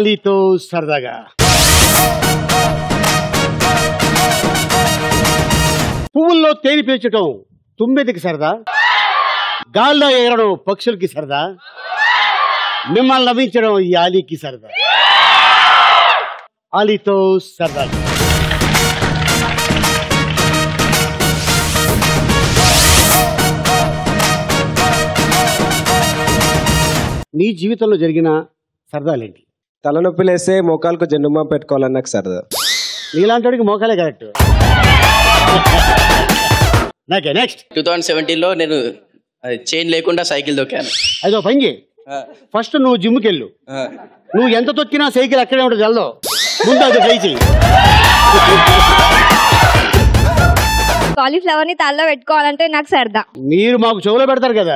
ఆలీతో సరదాగా పువ్వుల్లో తేనె పీల్చడం తుమ్మెదికి సరదా గాల్లో ఎగరడం పక్షులకి సరదా మిమ్మల్ని నవ్వించడం ఈ ఆలీకి సరదా ఆలీతో సరదాగా నీ జీవితంలో జరిగిన సరదాలేంటి తలనొప్పి లేస్తే మోకాలకు జెండుమా పెట్టుకోవాలని నాకు సరదా నీలాంటి మోకాలే కరెక్ట్ నాకే నెక్స్ట్ టూ థౌజండ్ సెవెంటీన్లో నేను చైన్ లేకుండా సైకిల్ దొక్కాను అదో పని చేయి ఫస్ట్ నువ్వు జిమ్కి వెళ్ళు నువ్వు ఎంత తొక్కినా సైకిల్ అక్కడే ఉంటుంది వెళ్దాం ముందు అది ట్రై చెయ్యి కాలీఫ్లవర్ ని తలలో పెట్టుకోవాలంటే నాకు సరదా మీరు మాకు చెవులో పెడతారు కదా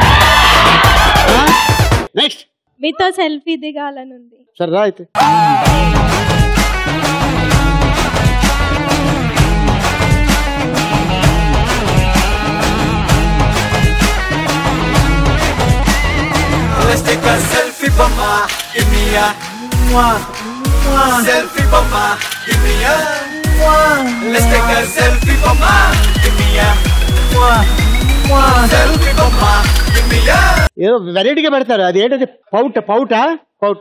నెక్స్ట్ మీతో సెల్ఫీ దిగాలని ఉంది సరదా అయితే Let's take a selfie, mama. Give me a mwah, mwah. selfie, mama. Give me a mwah. Let's take a selfie, mama. Give me a mwah, mwah. selfie, mama. Give me a ఏదో వెరైటీగా పెడతారు అది ఏంటది pout pout pout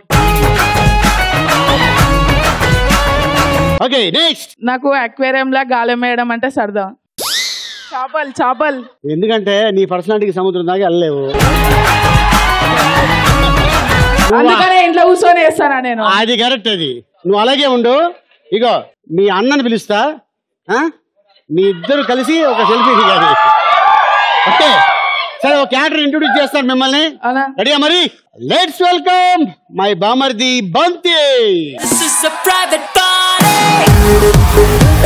okay next నాకు aquarium లా గాలం వేయడం అంటే సరదా చేపలు చేపలు ఎందుకంటే నీ పర్సనాలిటీకి సముద్రం దాకా వెళ్ళలేవు అందుకనే ఇంట్లో కూర్చొని వేస్తానా నేను అది కరెక్ట్ అది నువ్వు అలాగే ఉండు ఇగో మీ అన్నని పిలుస్తా ఆ? మీ ఇద్దరు కలిసి ఒక సెల్ఫీ దిగాలి ఓకే సరే ఒక క్యాటర్ ఇంట్రొడ్యూస్ చేస్తాను మిమ్మల్ని రెడీయా మరి లెట్స్ వెల్కమ్ మై బామర్ది బంతి This is a private party.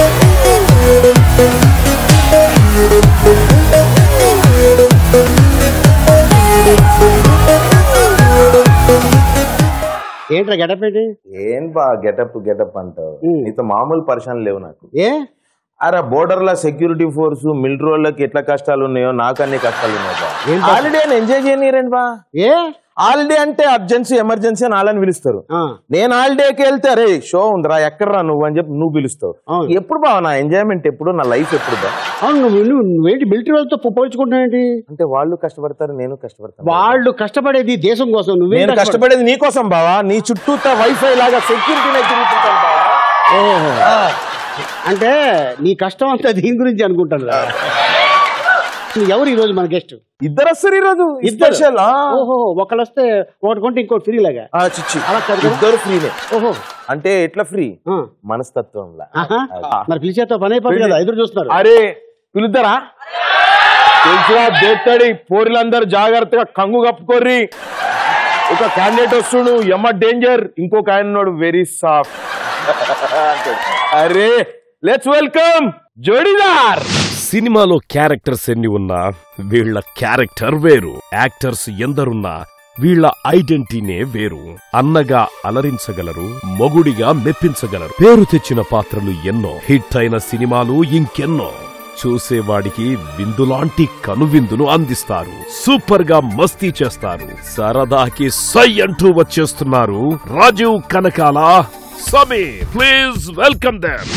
ఏంట్రా గెటప్ ఏంటి ఏం బా గెటప్ గెటప్ అంటావు నీతో మామూలు పరిశ్రమ లేవు నాకు ఏ అరే బోర్డర్ లో సెక్యూరిటీ ఫోర్స్ మిలిటరీ వాళ్ళకి ఎట్లా కష్టాలు ఉన్నాయో నాకు అన్ని కష్టాలు ఉన్నాయి బా ఏం కష్టం? హాలిడే ఎంజాయ్ చేయనీరండి బా ఏ హాలిడే అంటే అర్జెన్సీ ఎమర్జెన్సీ అని వాళ్ళని పిలుస్తారు నేను హాలిడేకి వెళ్తే అరే షో ఉందిరా ఎక్కడరా నువ్వు అని చెప్పి నువ్వు పిలుస్తావు ఎప్పుడు బా నా ఎంజాయ్మెంట్ ఎప్పుడు నా లైఫ్ ఎప్పుడు బా అవును నువ్వు నువ్వు నువ్వేంటి మిలిటరీ వాళ్ళతో పోల్చుకుంటున్నావేంటి అంటే వాళ్ళు కష్టపడతారు నేను కష్టపడతాను వాళ్ళు కష్టపడేది దేశం కోసం నువ్వే నేను కష్టపడేది నీ కోసం బావా నీ చుట్టూ వైఫై లాగా సెక్యూరిటీ తిరుగుతుంటాను బావా ఓహో అంటే నీ కష్టం అంతా దీని గురించి అనుకుంటాను ఎవరు ఈ రోజు మన గెస్ట్ ఇద్దరు వస్తారు ఈ రోజు ఇద్దరు Special, ఆ. ఓహో ఒకళ్ళు వస్తే ఒకటి కొంటే ఇంకోటి ఫ్రీ లాగా ఆ, చిచ్చి అలా కాదు కదా? ఇద్దరు ఫ్రీనే ఓహో అంటే ఎట్లా ఫ్రీ మనస్తత్వంలా ఆహా. మరి పిలిచేతో పని అయిపోతుంది కదా ఎదురు చూస్తున్నారు అరే పిలుద్దారా తెలుసురా దేత్తడి పోరులందరూ జాగ్రత్తగా కంగు కప్పుకోర్రి ఒక క్యాండిడేట్ వస్తుడు ఎమ్మ డేంజర్ ఇంకొక ఆయన ఉన్నాడు వెరీ సాఫ్ట్ అరే లెట్స్ వెల్కమ్ జోడిదార్ సినిమాలో క్యారెక్టర్స్ ఎన్ని ఉన్నా వీళ్ళ క్యారెక్టర్ వేరు యాక్టర్స్ ఎందరున్నా వీళ్ళ ఐడెంటిటీనే వేరు అన్నగా అలరించగలరు మొగుడిగా మెప్పించగలరు పేరు తెచ్చిన పాత్రలు ఎన్నో హిట్ అయిన సినిమాలు ఇంకెన్నో చూసేవాడికి విందులాంటి కనువిందును అందిస్తారు సూపర్ గా మస్తీ చేస్తారు సరదాకి సై అంటూ వచ్చేస్తున్నారు Rajeev Kanakala Sameer please welcome them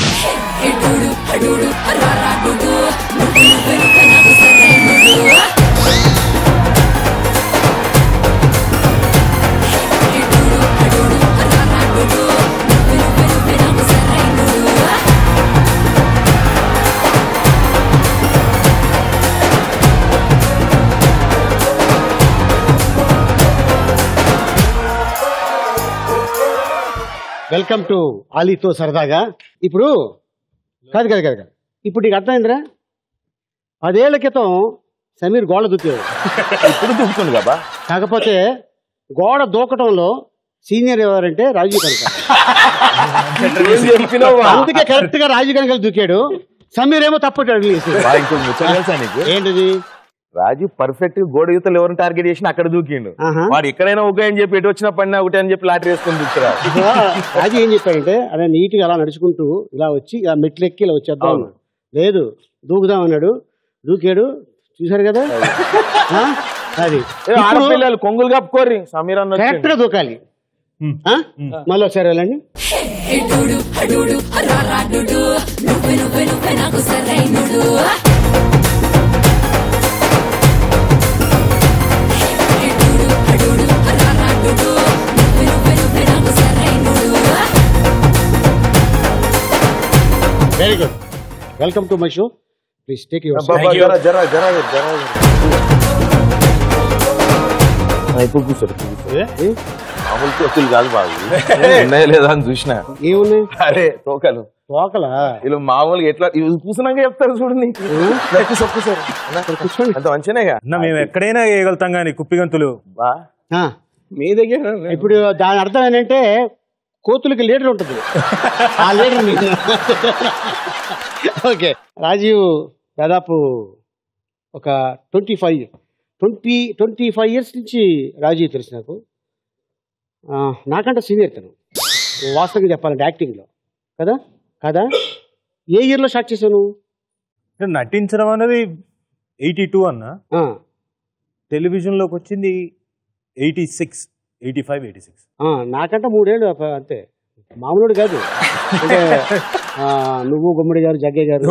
welcome to ఆలీతో సరదాగా ఇప్పుడు కాదు కాదు కాదు కాదు ఇప్పుడు నీకు అర్థమైందిరా పదేళ్ల క్రితం సమీర్ గోడ దూకాడు ఇప్పుడు దూకుతుంది కదా కాకపోతే గోడ దూకటంలో సీనియర్ ఎవరంటే రాజీవ్ ఏం చెప్పినావు? కనకాల అందుకే కరెక్ట్ గా రాజీవ్ కనకాల దూకాడు సమీర్ ఏమో తప్పటాడు బా, ఇంకో ముచ్చట తెలుసా నీకు ఏంటిది రాజు పర్ఫెక్ట్ గోడ యువతలు ఎవరిని టార్గెట్ చేసినా అక్కడ దూకిండు ఆహా. వాడు ఎక్కడైనా ఒక అని చెప్పి ఎటు వచ్చినా పడినా ఒకటి అని చెప్పి లాటరీ వేసుకొని దూకురా రాజు ఏం చెప్పాడంటే అదే నీట్ గా అలా నడుచుకుంటూ ఇలా వచ్చి ఇలా మెట్లు ఎక్కి ఇలా వచ్చేద్దాం అవును. అన్నాడు. లేదు దూకుదాం అన్నాడు దూకాడు చూశారు కదా ఆ? అది ఏ, ఆడపిల్లలు కొంగులు కప్పుకోర్రి సమీర్ అన్న కరెక్ట్ గా దూకాలి ఆ? మళ్ళీ ఒకసారి వెళ్ళండి very good welcome to my show please take your బాబా, జరా జరా జరా జరా ఇప్పుడు కూర్చోరు మామూలు చేతులు కాదు బాబు ఉన్నాయా లేదా అని చూసిన ఏమున్నాయి అరే తోకలు తోకలా వీళ్ళు మామూలుగా ఎట్లా ఇవి కూర్చున్నాక చెప్తారు చూడు నీకు కూర్చో కూర్చోరు అంత మంచిగానేగా అన్న మేము ఎక్కడైనా వేయగలుగుతాం కానీ కుప్పిగంతులు బా ఆ, మీ దగ్గర ఇప్పుడు దాని అర్థం ఏంటంటే కోతులకి లీడర్ ఉంటుంది ఆ లీడర్ మీకు ఓకే రాజీవ్ దాదాపు ఒక twenty five twenty twenty five years నుంచి రాజీవ్ తెలుసు నాకు ఆ, నాకంటే సీనియర్ తను వాస్తవంగా చెప్పాలంటే యాక్టింగ్లో కదా కదా ఏ ఇయర్లో స్టార్ట్ చేశాను అంటే నటించడం అనేది ఎయిటీ టూ అన్న ఆ, టెలివిజన్లోకి వచ్చింది eighty six eighty five eighty six ఆ, నాకంటే మూడేళ్ళు అప్ప- అంతే మామూలుడు కాదు అంటే ఆ, నువ్వు గుమ్మడి గారు జగ్గయ్య గారు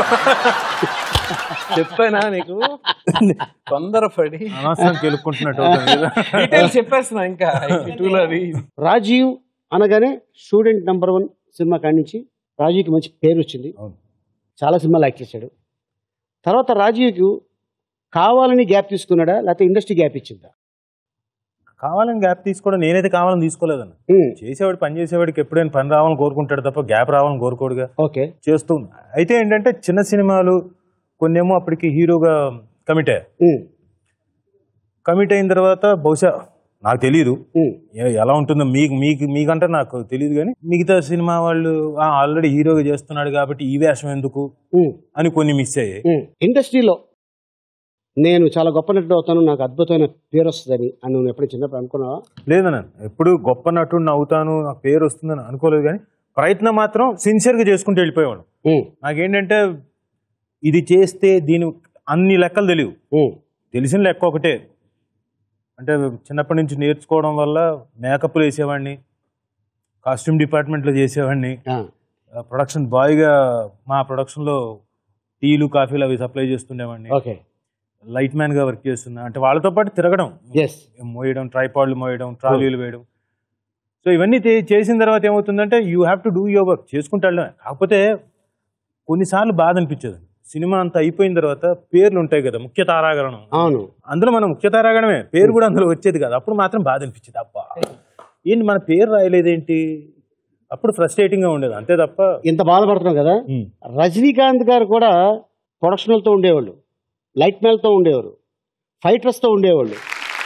చెప్పానా నీకు తొందరపడి అనవసరం కెలుక్కుంటున్నట్టు అవుతుంది కదా. డీటెయిల్స్ చెప్పేస్తున్నా ఇంకా ఇటులో అది రాజీవ్ అనగానే స్టూడెంట్ నంబర్ వన్ సినిమా కాడి నుంచి రాజీవ్కి మంచి పేరు వచ్చింది అవును. చాలా సినిమాలు యాక్ట్ చేశాడు తర్వాత రాజీవ్కి కావాలని గ్యాప్ తీసుకున్నాడా లేకపోతే ఇండస్ట్రీ గ్యాప్ ఇచ్చిందా కావాలని గ్యాప్ తీసుకోవడం నేనైతే కావాలని తీసుకోలేదన్న ఉమ్, చేసేవాడు పని చేసేవాడికి ఎప్పుడైనా పని రావాలని కోరుకుంటాడు తప్ప గ్యాప్ రావాలని కోరుకోడుగా ఓకే చేస్తూ ఉన్నా. అయితే ఏంటంటే చిన్న సినిమాలు కొన్నేమో అప్పటికి హీరోగా కమిట్ అయ్యా ఉమ్, కమిట్ అయిన తర్వాత బహుశా నాకు తెలియదు ఉమ్, ఏ- ఎలా ఉంటుందో మీకు మీకు మీకంటే నాకు తెలియదు కానీ మిగతా సినిమా వాళ్ళు ఆల్రెడీ హీరోగా చేస్తున్నాడు కాబట్టి ఈ వేషం ఎందుకు ఉమ్, అని కొన్ని మిస్ అయ్యాయి ఉమ్. ఇండస్ట్రీలో నేను చాలా గొప్ప నటుడు అవుతాను నాకు అద్భుతమైన పేరు వస్తుందని అని నువ్వు ఎప్పుడు చిన్నప్పుడు అనుకున్నావా లేదన్న ఎప్పుడు గొప్ప నటుడిని అవుతాను నాకు పేరు వస్తుందని అనుకోలేదు కానీ ప్రయత్నం మాత్రం సిన్సియర్గా చేసుకుంటూ వెళ్ళిపోయేవాడు ఉమ్, నాకేంటంటే ఇది చేస్తే దీని అన్ని లెక్కలు తెలియవు ఉమ్, తెలిసిన లెక్క ఒకటే అంటే చిన్నప్పటి నుంచి నేర్చుకోవడం వల్ల మేకప్లు వేసేవాడిని కాస్ట్యూమ్ డిపార్ట్మెంట్లో చేసేవాడిని ఆ, ప్రొడక్షన్ బాయ్గా మా ప్రొడక్షన్లో టీలు కాఫీలు అవి సప్లై చేస్తుండేవాడిని ఓకే లైట్ మ్యాన్గా వర్క్ చేస్తున్నా అంటే వాళ్ళతో పాటు తిరగడం ఎస్ మోయడం ట్రైపాడ్లు మోయడం ట్రాలీలు వేయడం సో ఇవన్నీ తే- చేసిన తర్వాత ఏమవుతుందంటే you have to do your work చేసుకుంటా వెళ్ళడమే. కాకపోతే కొన్నిసార్లు బాధ అనిపించదు సినిమా అంతా అయిపోయిన తర్వాత పేర్లు ఉంటాయి కదా ముఖ్య తారాగణం అవును అందులో మనం ముఖ్య తారాగణమే పేరు కూడా అందులో వచ్చేది కదా అప్పుడు మాత్రం బాధ అనిపించేది అబ్బా ఏంటి మన పేరు రాయలేదేంటి అప్పుడు ఫ్రస్ట్రేటింగ్ గా ఉండేది అంతే తప్ప ఇంత బాధపడుతున్నావు కదా ఉమ్, రజనీకాంత్ గారు కూడా ప్రొడక్షనల్తో ఉండేవాళ్ళు లైట్ మ్యాన్తో ఉండేవారు ఫైటర్స్తో ఉండేవాళ్ళు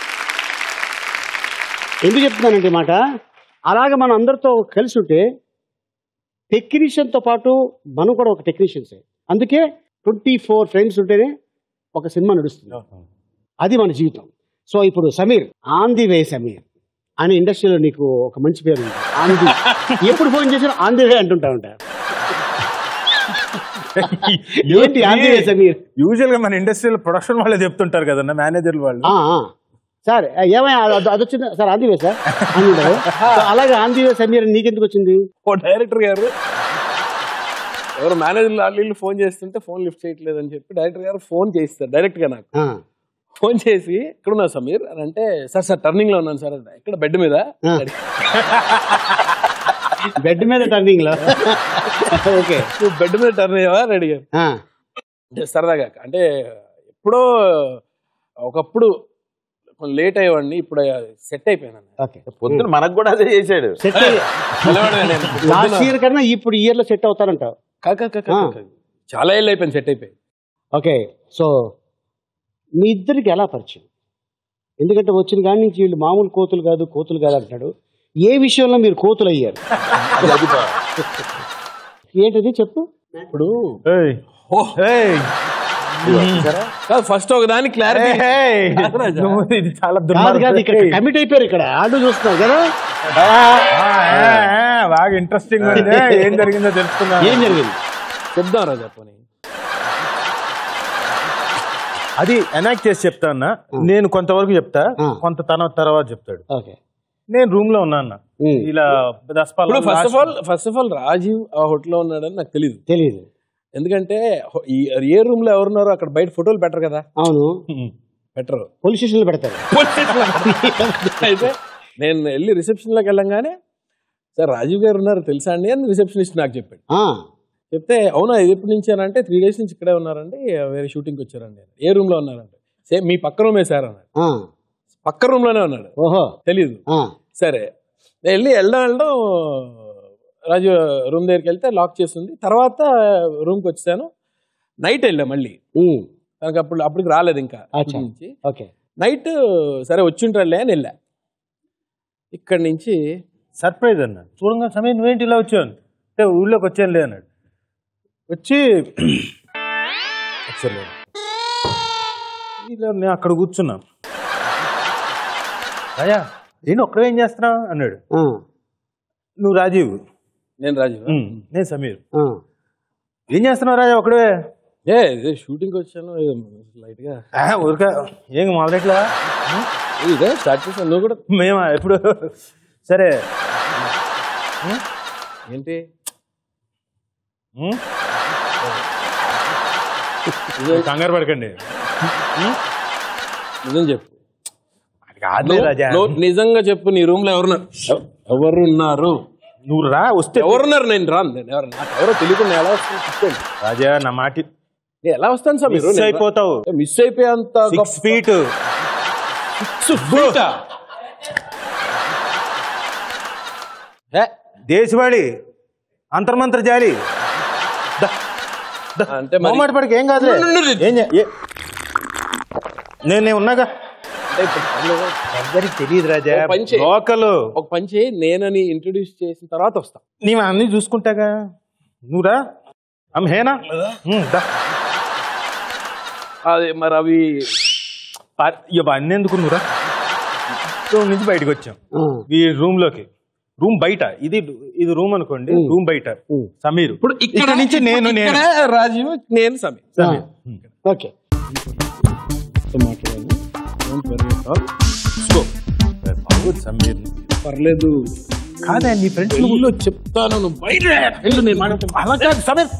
ఎందుకు చెప్తున్నానంటే ఈ మాట అలాగ మనం అందరితో కలిసి ఉంటే టెక్నీషియన్తో పాటు మనం కూడా ఒక టెక్నీషియన్సే అందుకే ట్వంటీ ఫోర్ ఫ్రెండ్స్ ఉంటేనే ఒక సినిమా నడుస్తుంది అది మన జీవితం సో ఇప్పుడు Sameer on the way Sameer అనే ఇండస్ట్రీలో నీకు ఒక మంచి పేరు ఉంది ఆన్ ది ఎప్పుడు ఫోన్ చేసినా ఆన్ ది వే అంటుంటా ఉంటా ఏంటి on the way Sameer usual గా మన ఇండస్ట్రీలో ప్రొడక్షన్ వాళ్ళే చెప్తుంటారు కదన్న మేనేజర్ వాళ్ళు ఆ, ఆ. సార్ ఏమై అది వచ్చింది sir on the way sir అని ఉంటారు సో అలాగే ఆన్ ది వే సమీర్ నీకెందుకు వచ్చింది ఓ డైరెక్టర్ గారు ఎవరు మేనేజర్ వాళ్ళు ఫోన్ చేస్తుంటే ఫోన్ లిఫ్ట్ చేయట్లేదు అని చెప్పి డైరెక్టర్ గారు ఫోన్ చేస్తారు డైరెక్ట్ గా నాకు ఆ, ఫోన్ చేసి ఇక్కడ ఉన్నా సమీర్ అని అంటే సార్ సార్ టర్నింగ్ లో ఉన్నాను సార్ అంటే ఇక్కడ బెడ్ మీద ఆ. బెడ్ మీద టర్నింగ్ లో ఓకే నువ్వు బెడ్ మీద టర్న్ అయ్యావా అని అడిగారు ఆ, అంటే సరదాగా అంటే ఎప్పుడో ఒకప్పుడు కొంచెం లేట్ అయ్యేవాడిని ఇప్పుడు సెట్ అయిపోయాను ఓకే పొద్దున మనకు కూడా అదే చేశాడు సెట్ లాస్ట్ ఇయర్ కన్నా ఇప్పుడు ఇయర్ లో సెట్ అవుతారంటావు కాక కాక ఆ. కాక. చాలా ఏళ్ళు అయిపోయింది సెట్ అయిపోయి ఓకే సో మీ ఇద్దరికి ఎలా పరిచయం ఎందుకంటే వచ్చిన కాడి నుంచి వీళ్ళు మామూలు కోతులు కాదు కోతులు కాదు అంటాడు ఏ విషయంలో మీరు కోతులు అయ్యారు ఏంటిది చెప్పు ఇప్పుడు ఏయ్, ఓ, ఏయ్, కాదు ఫస్ట్ ఒక దాని క్లారిటీ ఏయ్, నువ్వు ఇది చాలా కాదు కాదు దుర్మార్గం. ఇక్కడ కమిట్ అయిపోయారు ఇక్కడ ఆడు చూస్తున్నారు కదా ఆ, ఆ, ఆ, బాగా ఇంట్రెస్టింగ్ ఉంది ఏం జరిగిందో తెలుసుకుందాం ఏం జరిగింది చెప్దాం రా చెప్పని అది ఎనాక్ట్ చేసి చెప్తా అన్న నేను కొంతవరకు చెప్తా ఆ. కొంత తన తర్వాత చెప్తాడు ఓకే నేను రూమ్ లో ఉన్నా అన్న ఇలా దసపాల ఇప్పుడు first of all first of all Rajiv ఆ hotel లో ఉన్నాడని నాకు తెలియదు తెలియదు ఎందుకంటే హో- ఈ ఏ రూమ్ లో ఎవరున్నారో అక్కడ బయట ఫోటోలు పెట్టరు కదా అవును పెట్టరు పోలీస్ స్టేషన్లో పెడతారు అయితే నేను వెళ్ళి రిసెప్షన్ లోకి వెళ్ళంగానే సార్ రాజీవ్ గారు ఉన్నారు తెలుసా అండి అని రిసెప్షనిస్ట్ నాకు చెప్పాడు ఆ, చెప్తే అవునా ఇది ఎప్పటి నుంచి అని అంటే త్రీ డేస్ నుంచి ఇక్కడే ఉన్నారండి వేరే షూటింగ్కి వచ్చారండి ఏ రూమ్ లో ఉన్నారంటే సేమ్ మీ పక్క రూమే సార్ అన్నాడు ఆ, పక్క రూమ్ లోనే ఉన్నాడు ఓహో తెలీదు ఆ, సరే నేను వెళ్ళి వెళ్ళడం వెళ్ళడం రాజు రూమ్ దగ్గరికి వెళ్తే లాక్ చేస్తుంది తర్వాత రూమ్కి వచ్చాను నైట్ వెళ్ళా మళ్ళీ ఉమ్, తనకు అప్పుడు అప్పటికి రాలేదు ఇంకా అచ్చా. నుంచి ఓకే నైట్ సరే వచ్చింటాడులే అని వెళ్ళా ఇక్కడి నుంచి సర్ప్రైజ్ అన్న చూడంగా సమయం నువ్వేంటి ఇలా వచ్చావు అంటే ఊళ్ళోకి వచ్చాను లే అన్నాడు వచ్చి వచ్చాను ఇలా నేను అక్కడ కూర్చున్నా రాజా నేను ఒక్కడే ఏం చేస్తున్నావు అన్నాడు ఆ, నువ్వు రాజీవ్ నేను రాజు "ఉమ్, నేను సమీర్ ఆ. ఏం చేస్తున్నావు రాజా ఒక్కడే ఏ ఇదే షూటింగ్కి వచ్చాను లైట్ గా "ఆ, ఊరికే ఏం మొదలెట్లా ఇదే స్టార్ట్ చేశాను నువ్వు కూడా మేమా ఎప్పుడు సరే ఏంటి ఉమ్? కంగారు పడకండి నిజం చెప్పు కాదులే రాజా నువ్వు నిజంగా చెప్పు నీ రూమ్ లో ఎవరున్నారు ఎవరు ఉన్నారు నువ్వు రా వస్తే ఎవరున్నారు నేను రాను నేను ఎవరు నాకు ఎవరో తెలియకుండా ఎలా వస్తాను చెప్పండి రాజా నా మాట నేను ఎలా వస్తాను సార్ మీరు మిస్ అయిపోతావు మిస్ అయిపోయేంత సిక్స్ ఫీట్ ఫీట్ దేశవాళి అంతర్మంత్ర జాలి దా, దా. అంటే మరి- మొహమాట పడికి ఏం కాదు ఉండు, ఉండు, ఉండు. ఏం చే- ఏ- నేను నేను ఉన్నాగా అంటే ఇప్పుడు పర్లేదు. అందరికి తెలియదు రాజా ఒక పని చేయి. లోకల్ ఒక పని చేయి నేనని ఇంట్రొడ్యూస్ చేసిన తర్వాత వస్తా నీవు అన్ని చూసుకుంటాగా నువ్వురా అమ్మ హేనా ఉమ్, దా. అది మరి అవి ప- ఇవన్నీ ఎందుకు నువ్వురా రూమ్ నుంచి బయటకు వచ్చాం ఆ. ఈ రూమ్ లోకి రూమ్ బయట ఇది ఇది రూమ్ అనుకోండి రూమ్ బయట సమీర్ ఇప్పుడు ఇక్కడ నుంచి నేను నేను ఇక్కడ రాజీవ్ నేను సమీర్ సమీర్ ఓకే మాట్లాడాను Don't worry at all. Let's go. బాగోదు సమీర్ పర్లేదు కాదా నీ ఫ్రెండ్స్ ఊళ్ళో చెప్తాను నువ్వు బయట వెళ్ళు, నేను మాట్లాడతాను. అలా కాదు Sameer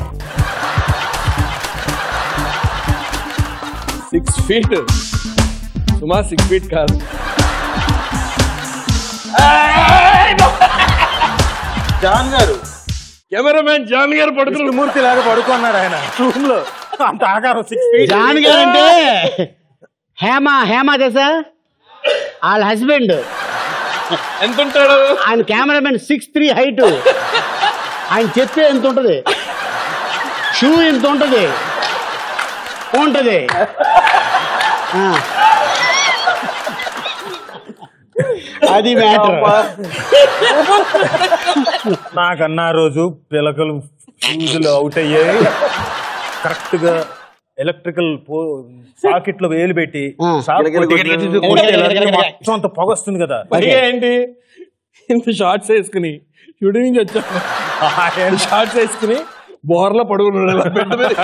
six feet Suma six feet కాదు జాన్ గారు కెమెరామ్యాన్ జాన్ గారు పడుతున్నారు మూర్తి లాగా పడుకున్నారు ఆయన రూమ్ లో అంత ఆకారం సిక్స్ ఫీట్ జాన్ గారు అంటే హేమ హేమ తెలుసా వాళ్ళ హస్బెండ్ ఎంత ఉంటాడు ఆయన కెమెరామెన్ సిక్స్ త్రీ హైట్ ఆయన చెప్పే ఎంత ఉంటది షూ ఎంత ఉంటది ఉంటది ఆ. అది మ్యాటర్ నాకన్నా ఆ రోజు పిలకలు ఫ్యూజులు అవుట్ అయ్యాయి కరెక్ట్ గా ఎలక్ట్రికల్ సాకెట్ లో వేలు పెట్టి ఆ. షాక్ కొట్టి కొట్టి ఇలా మొత్తం అంత పొగ వస్తుంది కదా పైగా ఏంటి ఇంత షార్ట్స్ వేసుకుని షూటింగ్ నుంచి వచ్చాం షార్ట్స్ వేసుకుని బోర్లో పడుకున్నాడు ఇలా బెడ్ మీద.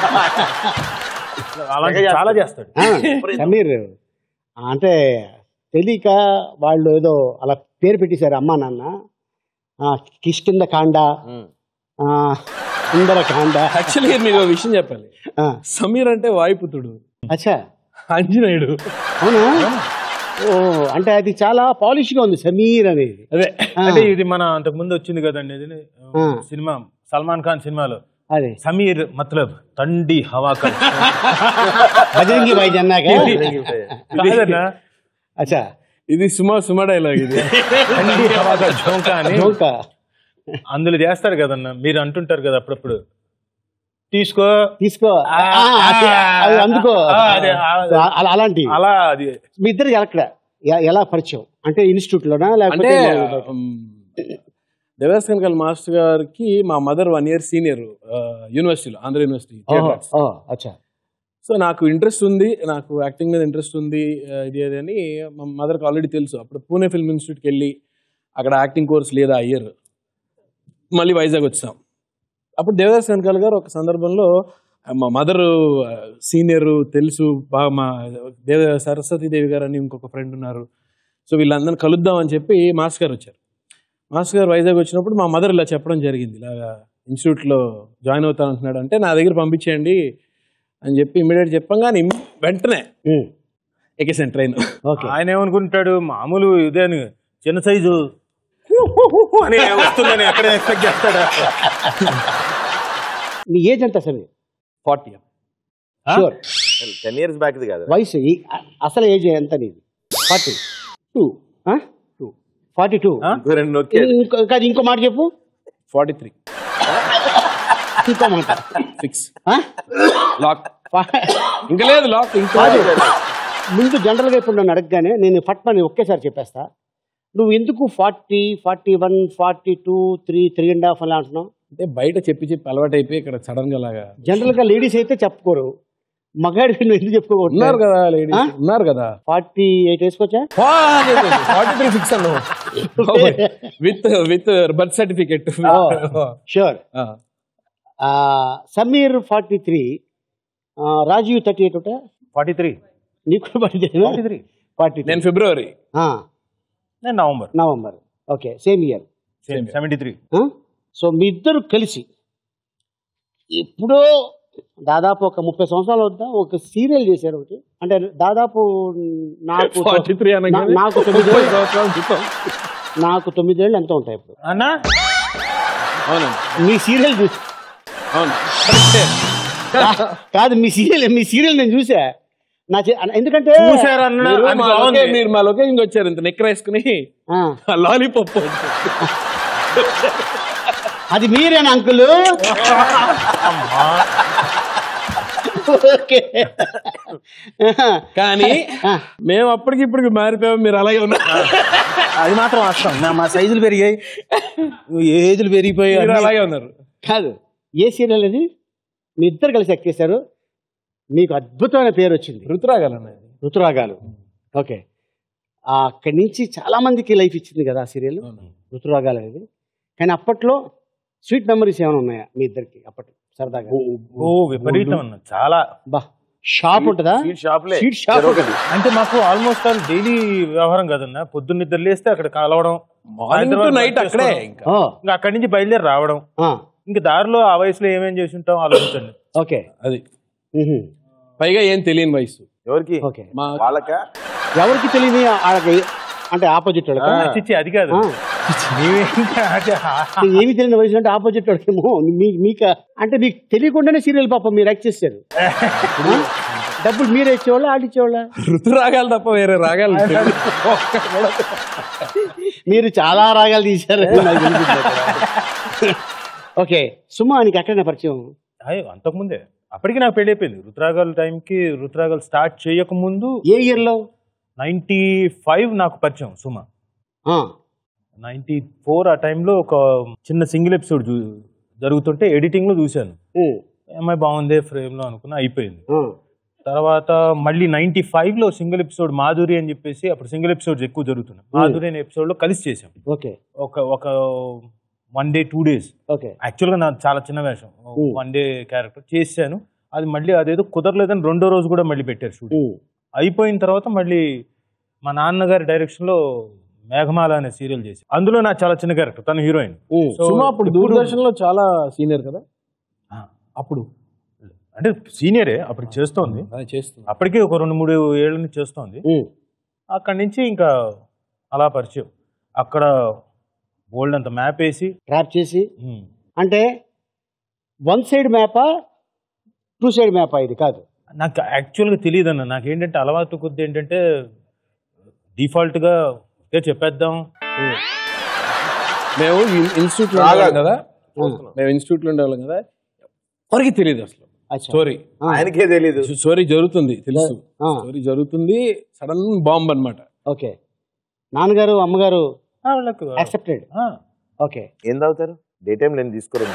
అలాగే చాలా చేస్తాడు ఆ, సమీర్ అంటే తెలియక వాళ్ళు ఏదో అలా పేరు పెట్టేశారు అమ్మా నాన్న ఆ, కిష్కింద కాండ ఆ, సుందర కాండ యాక్చువల్లీ మీకు ఒక విషయం చెప్పాలి ఆ, సమీర్ అంటే వాయుపుత్రుడు అచ్చా ఆంజనేయుడు అవునా ఓ అంటే అది చాలా పాలిష్ గా ఉంది సమీర్ అనేది అదే ఆ, అంటే ఇది మన అంతకు ముందు వచ్చింది కదండి ఇది ఆ. సినిమా సల్మాన్ ఖాన్ సినిమాలో అదే సమీర్ మతలబ్ తండి హవా కా బజరంగి భాయ్ జన్నాక కాదన్నా అచ్చా ఇది సుమా సుమా డైలాగ్ ఇది తండి హవా కా ఝోంకా అని జోకా అందులో చేస్తారు కదన్నా మీరు అంటుంటారు కదా అప్పుడప్పుడు తీసుకో తీసుకో ఆ, అది అది అందుకో ఆ, అదే, ఆ, అలా అలాంటి అలా అది మీ ఇద్దరు ఎక్కడ ఎ- ఎలా పరిచయం అంటే ఇన్స్టిట్యూట్ లోనా అంటే లేకపోతే దేవాస్ కనకల్ మాస్టర్ గారికి మా మదర్ వన్ ఇయర్ సీనియర్ యూనివర్సిటీలో ఆంధ్ర యూనివర్సిటీ ఓహో, ఓ, అచ్చా సో నాకు ఇంట్రెస్ట్ ఉంది నాకు యాక్టింగ్ మీద ఇంట్రెస్ట్ ఉంది ఆ, ఇది అది అని మా మదర్కి ఆల్రెడీ తెలుసు అప్పుడు పూణే ఫిల్మ్ ఇన్స్టిట్యూట్కి వెళ్ళి అక్కడ యాక్టింగ్ కోర్స్ లేదా ఇయర్ మళ్ళీ వైజాగ్ వచ్చాం అప్పుడు దేవదాస్ కనకాల్ గారు ఒక సందర్భంలో ఆ, మా మదర్ సీనియర్ తెలుసు బాగా మా దేవ సరస్వతి దేవి గారు అని ఇంకొక ఫ్రెండ్ ఉన్నారు సో వీళ్ళందరిని కలుద్దాం అని చెప్పి మాస్ గారు వచ్చారు మాస్ గారు వైజాగ్ వచ్చినప్పుడు మా మదర్ ఇలా చెప్పడం జరిగింది ఇలాగా ఇన్స్టిట్యూట్లో జాయిన్ అవుతాను అంటున్నాడు అంటే నా దగ్గర పంపించేయండి అని చెప్పి ఇమీడియట్ చెప్పంగానే ఇమ్- వెంటనే ఎక్కేసాను ట్రైన్ ఆయన ఏమనుకుంటాడు మామూలు ఇదే అని చిన్న సైజు అని వస్తుందని ఎక్కడ ఎక్స్పెక్ట్ చేస్తాడా నీ ఏజ్ ఎంత అసలు forty sure ten years back కదా వయసు ఈ- అ- అసలు ఏజ్ ఎంత నీది forty two two forty two రెండు నొక్కేది. ఇంకో కాదు ఇంకో మాట చెప్పు ఫార్టీ త్రీ ఇంకో మాట ఫిక్స్ లాక్ ఇంకా లేదు లాక్ ఇంకా కాదు. ముందు జనరల్గా ఇప్పుడు నన్ను అడగగానే నేను ఫట్ అని ఒకేసారి చెప్పేస్తా నువ్వు ఎందుకు forty forty one forty two three three and half అలా అంటున్నావు అంటే బయట చెప్పి చెప్పి అలవాటు అయిపోయి ఇక్కడ సడన్ గా లాగా జనరల్గా లేడీస్ అయితే చెప్పుకోరు మగాడి నువ్వు ఎందుకు చెప్పుకోకూడదు ఉన్నారు కదా లేడీస్ ఉన్నారు కదా ఫార్టీ ఎయిట్ వేసుకోవచ్చా ఫార్టీ త్రీ ఫిక్స్ అన్న with with birth certificate sure Sameer forty three Rajiv thirty eight ఒకటా ఫార్టీ త్రీ నీకు ఫార్టీ ఫార్టీ త్రీ ఫార్టీ నేను ఫిబ్రవరి నేను November November okay same year same seventy three so మీ ఇద్దరు కలిసి ఎప్పుడో దాదాపు ఒక ముప్పై సంవత్సరాలు వద్దా ఒక సీరియల్ చేశారు ఒకటి అంటే దాదాపు నాకు 43 అనగానే నా- నాకు ముప్పై తొమ్మిదేళ్ళు సంవత్సరాల క్రితం. నాకు తొమ్మిదేళ్ళు ఎంత ఉంటాయి ఇప్పుడు అన్నా అవునండి మీ సీరియల్ చూసి అవును కాదు మీ సీరియల్ మీ సీరియల్ నేను చూసా నా చే- ఎందుకంటే చూశారన్న మీరు అది మా బాగుంది. లొకే- మీరు మా లొకేషన్ వచ్చారు ఇంత నెక్కర్ వేసుకుని ఆ, లాలీపాప్ అది మీరేనా అంకుల్ ఓకే కానీ మేము అప్పటికి ఇప్పటికి మారిపోయాం మీరు అలాగే ఉన్నారు అది మాత్రం వాస్తవం నా- మా సైజులు పెరిగాయి ఏజ్లు పెరిగిపోయి మీరు అన్నీ- అలాగే ఉన్నారు కాదు ఏ సీరియల్ అది మీ ఇద్దరు కలిసి యాక్ట్ చేశారు మీకు అద్భుతమైన పేరు వచ్చింది ఋతురాగాలన్న ఋతురాగాలు ఓకే ఆ, అక్కడి నుంచి చాలా మందికి లైఫ్ ఇచ్చింది కదా ఆ సీరియల్ ఋతురాగాలు అనేది కానీ అప్పట్లో స్వీట్ మెమరీస్ ఏమైనా ఉన్నాయా మీ ఇద్దరికి అప్పట్లో సరదాగా ఓ విపరీతం అన్న చాలా బా షాప్ ఉంటుందా షాప్లే స్వీట్ షాప్ ఒకటి అంటే మాకు ఆల్మోస్ట్ ఆల్ డైలీ వ్యవహారం కదన్న పొద్దున్న నిద్ర లేస్తే అక్కడ కలవడం మార్నింగ్ టు సాయంత్రం నైట్ వర్క్ అక్కడే చేసుకోవడం. ఇంకా ఓ, ఇంకా అక్కడి నుంచి బయలుదేరి రావడం ఆ, ఇంకా దారిలో ఆ వయసులో ఏమేం చేసి ఉంటాం ఆలోచించండి ఓకే అది మ్హూ. పైగా ఏం తెలియని వయసు ఎవరికి ఓకే మా వాళ్ళకా ఎవరికి తెలియదు వాళ్ళకి అంటే ఆపోజిట్ వాళ్ళకి చిచ్చి అది కాదు ఆ. నీవే ఇంకా అది ఆ- ఏమి తెలియని వయసు అంటే ఆపోజిట్ వాళ్ళకేమో మీ మీకు అంటే మీకు తెలియకుండానే సీరియల్ పాప మీరు యాక్ట్ చేశారు ఆ? డబ్బులు మీరే ఇచ్చేవాళ్ళ ఆడిచ్చేవాళ్ళ ఋతురాగాలు తప్ప వేరే రాగాలు తెలియదు. మీరు చాలా రాగాలు తీశారు నాకు తెలిసింది అక్కడ. ఓకే సుమా నీకు ఎక్కడైనా పరిచయం అయ్యో అంతకుముందే అప్పటికి నాకు పెళ్లి అయిపోయింది రుద్రాగల్ టైంకి రుద్రాగల్ స్టార్ట్ చేయక ముందు ఏ ఇయర్ లో నైన్టీ ఫైవ్ నాకు పరిచయం సుమ ఆ, నైన్టీ ఫోర్ ఆ టైంలో ఒక చిన్న సింగిల్ ఎపిసోడ్ జరుగుతుంటే ఎడిటింగ్ లో చూశాను ఉమ్, ఏమై బాగుంది ఫ్రేమ్ లో అనుకున్నా అయిపోయింది ఆ, తర్వాత మళ్ళీ నైన్టీ ఫైవ్ లో సింగిల్ ఎపిసోడ్ మాధురి అని చెప్పేసి అప్పుడు సింగిల్ ఎపిసోడ్స్ ఎక్కువ జరుగుతున్నాయి మాధురి అనే ఎపిసోడ్ లో కలిసి చేసాం ఓకే ఒక ఒక one day two days okay యాక్చువల్గా నాకు చాలా చిన్న వేషం వన్ డే క్యారెక్టర్ చేశాను అది మళ్ళీ అదేదో కుదరలేదని రెండో రోజు కూడా మళ్ళీ పెట్టారు షూట్ ఉమ్, అయిపోయిన తర్వాత మళ్ళీ మా నాన్నగారి డైరెక్షన్ లో మేఘమాల అనే సీరియల్ చేసి అందులో నా చాలా చిన్న క్యారెక్టర్ తన హీరోయిన్ ఉమ్, సో సుమా అప్పుడు దూరదర్శన్ లో చాలా సీనియర్ కదా ఆ, అప్పుడు అంటే సీనియరే అప్పుడు చేస్తోంది అదే చేస్తుంది అప్పటికే ఒక రెండు మూడు ఏళ్ళ నుంచి చేస్తోంది ఉమ్, అక్కడి నుంచి ఇంకా అలా పరిచయం అక్కడ బోల్డ్ అంత మ్యాప్ వేసి ట్రాప్ చేసి ఉమ్, అంటే వన్ సైడ్ మ్యాపా టూ సైడ్ మ్యాపా ఇది కాదు నాకు యాక్చువల్గా తెలియదు అన్న నాకు ఏంటంటే అలవాటు కొద్ది ఏంటంటే డిఫాల్ట్గా ఇదే చెప్పేద్దాం మేము ఇన్స్టిట్యూట్ లో ఉండేవాళ్ళం కదా మేము ఇన్స్టిట్యూట్ లో ఉండేవాళ్ళం కదా ఎవరికి తెలియదు అసలు అచ్చా. స్టోరీ ఆయనకే తెలీదు స్టోరీ జరుగుతుంది తెలుసు ఆ, స్టోరీ జరుగుతుంది సడన్ బాంబ్ అన్నమాట ఓకే నాన్నగారు అమ్మగారు ఆ, వాళ్ళకు యాక్సెప్టెడ్ ఆ, ఓకే ఏం తాగుతారు డే టైం నేను తీసుకోరండి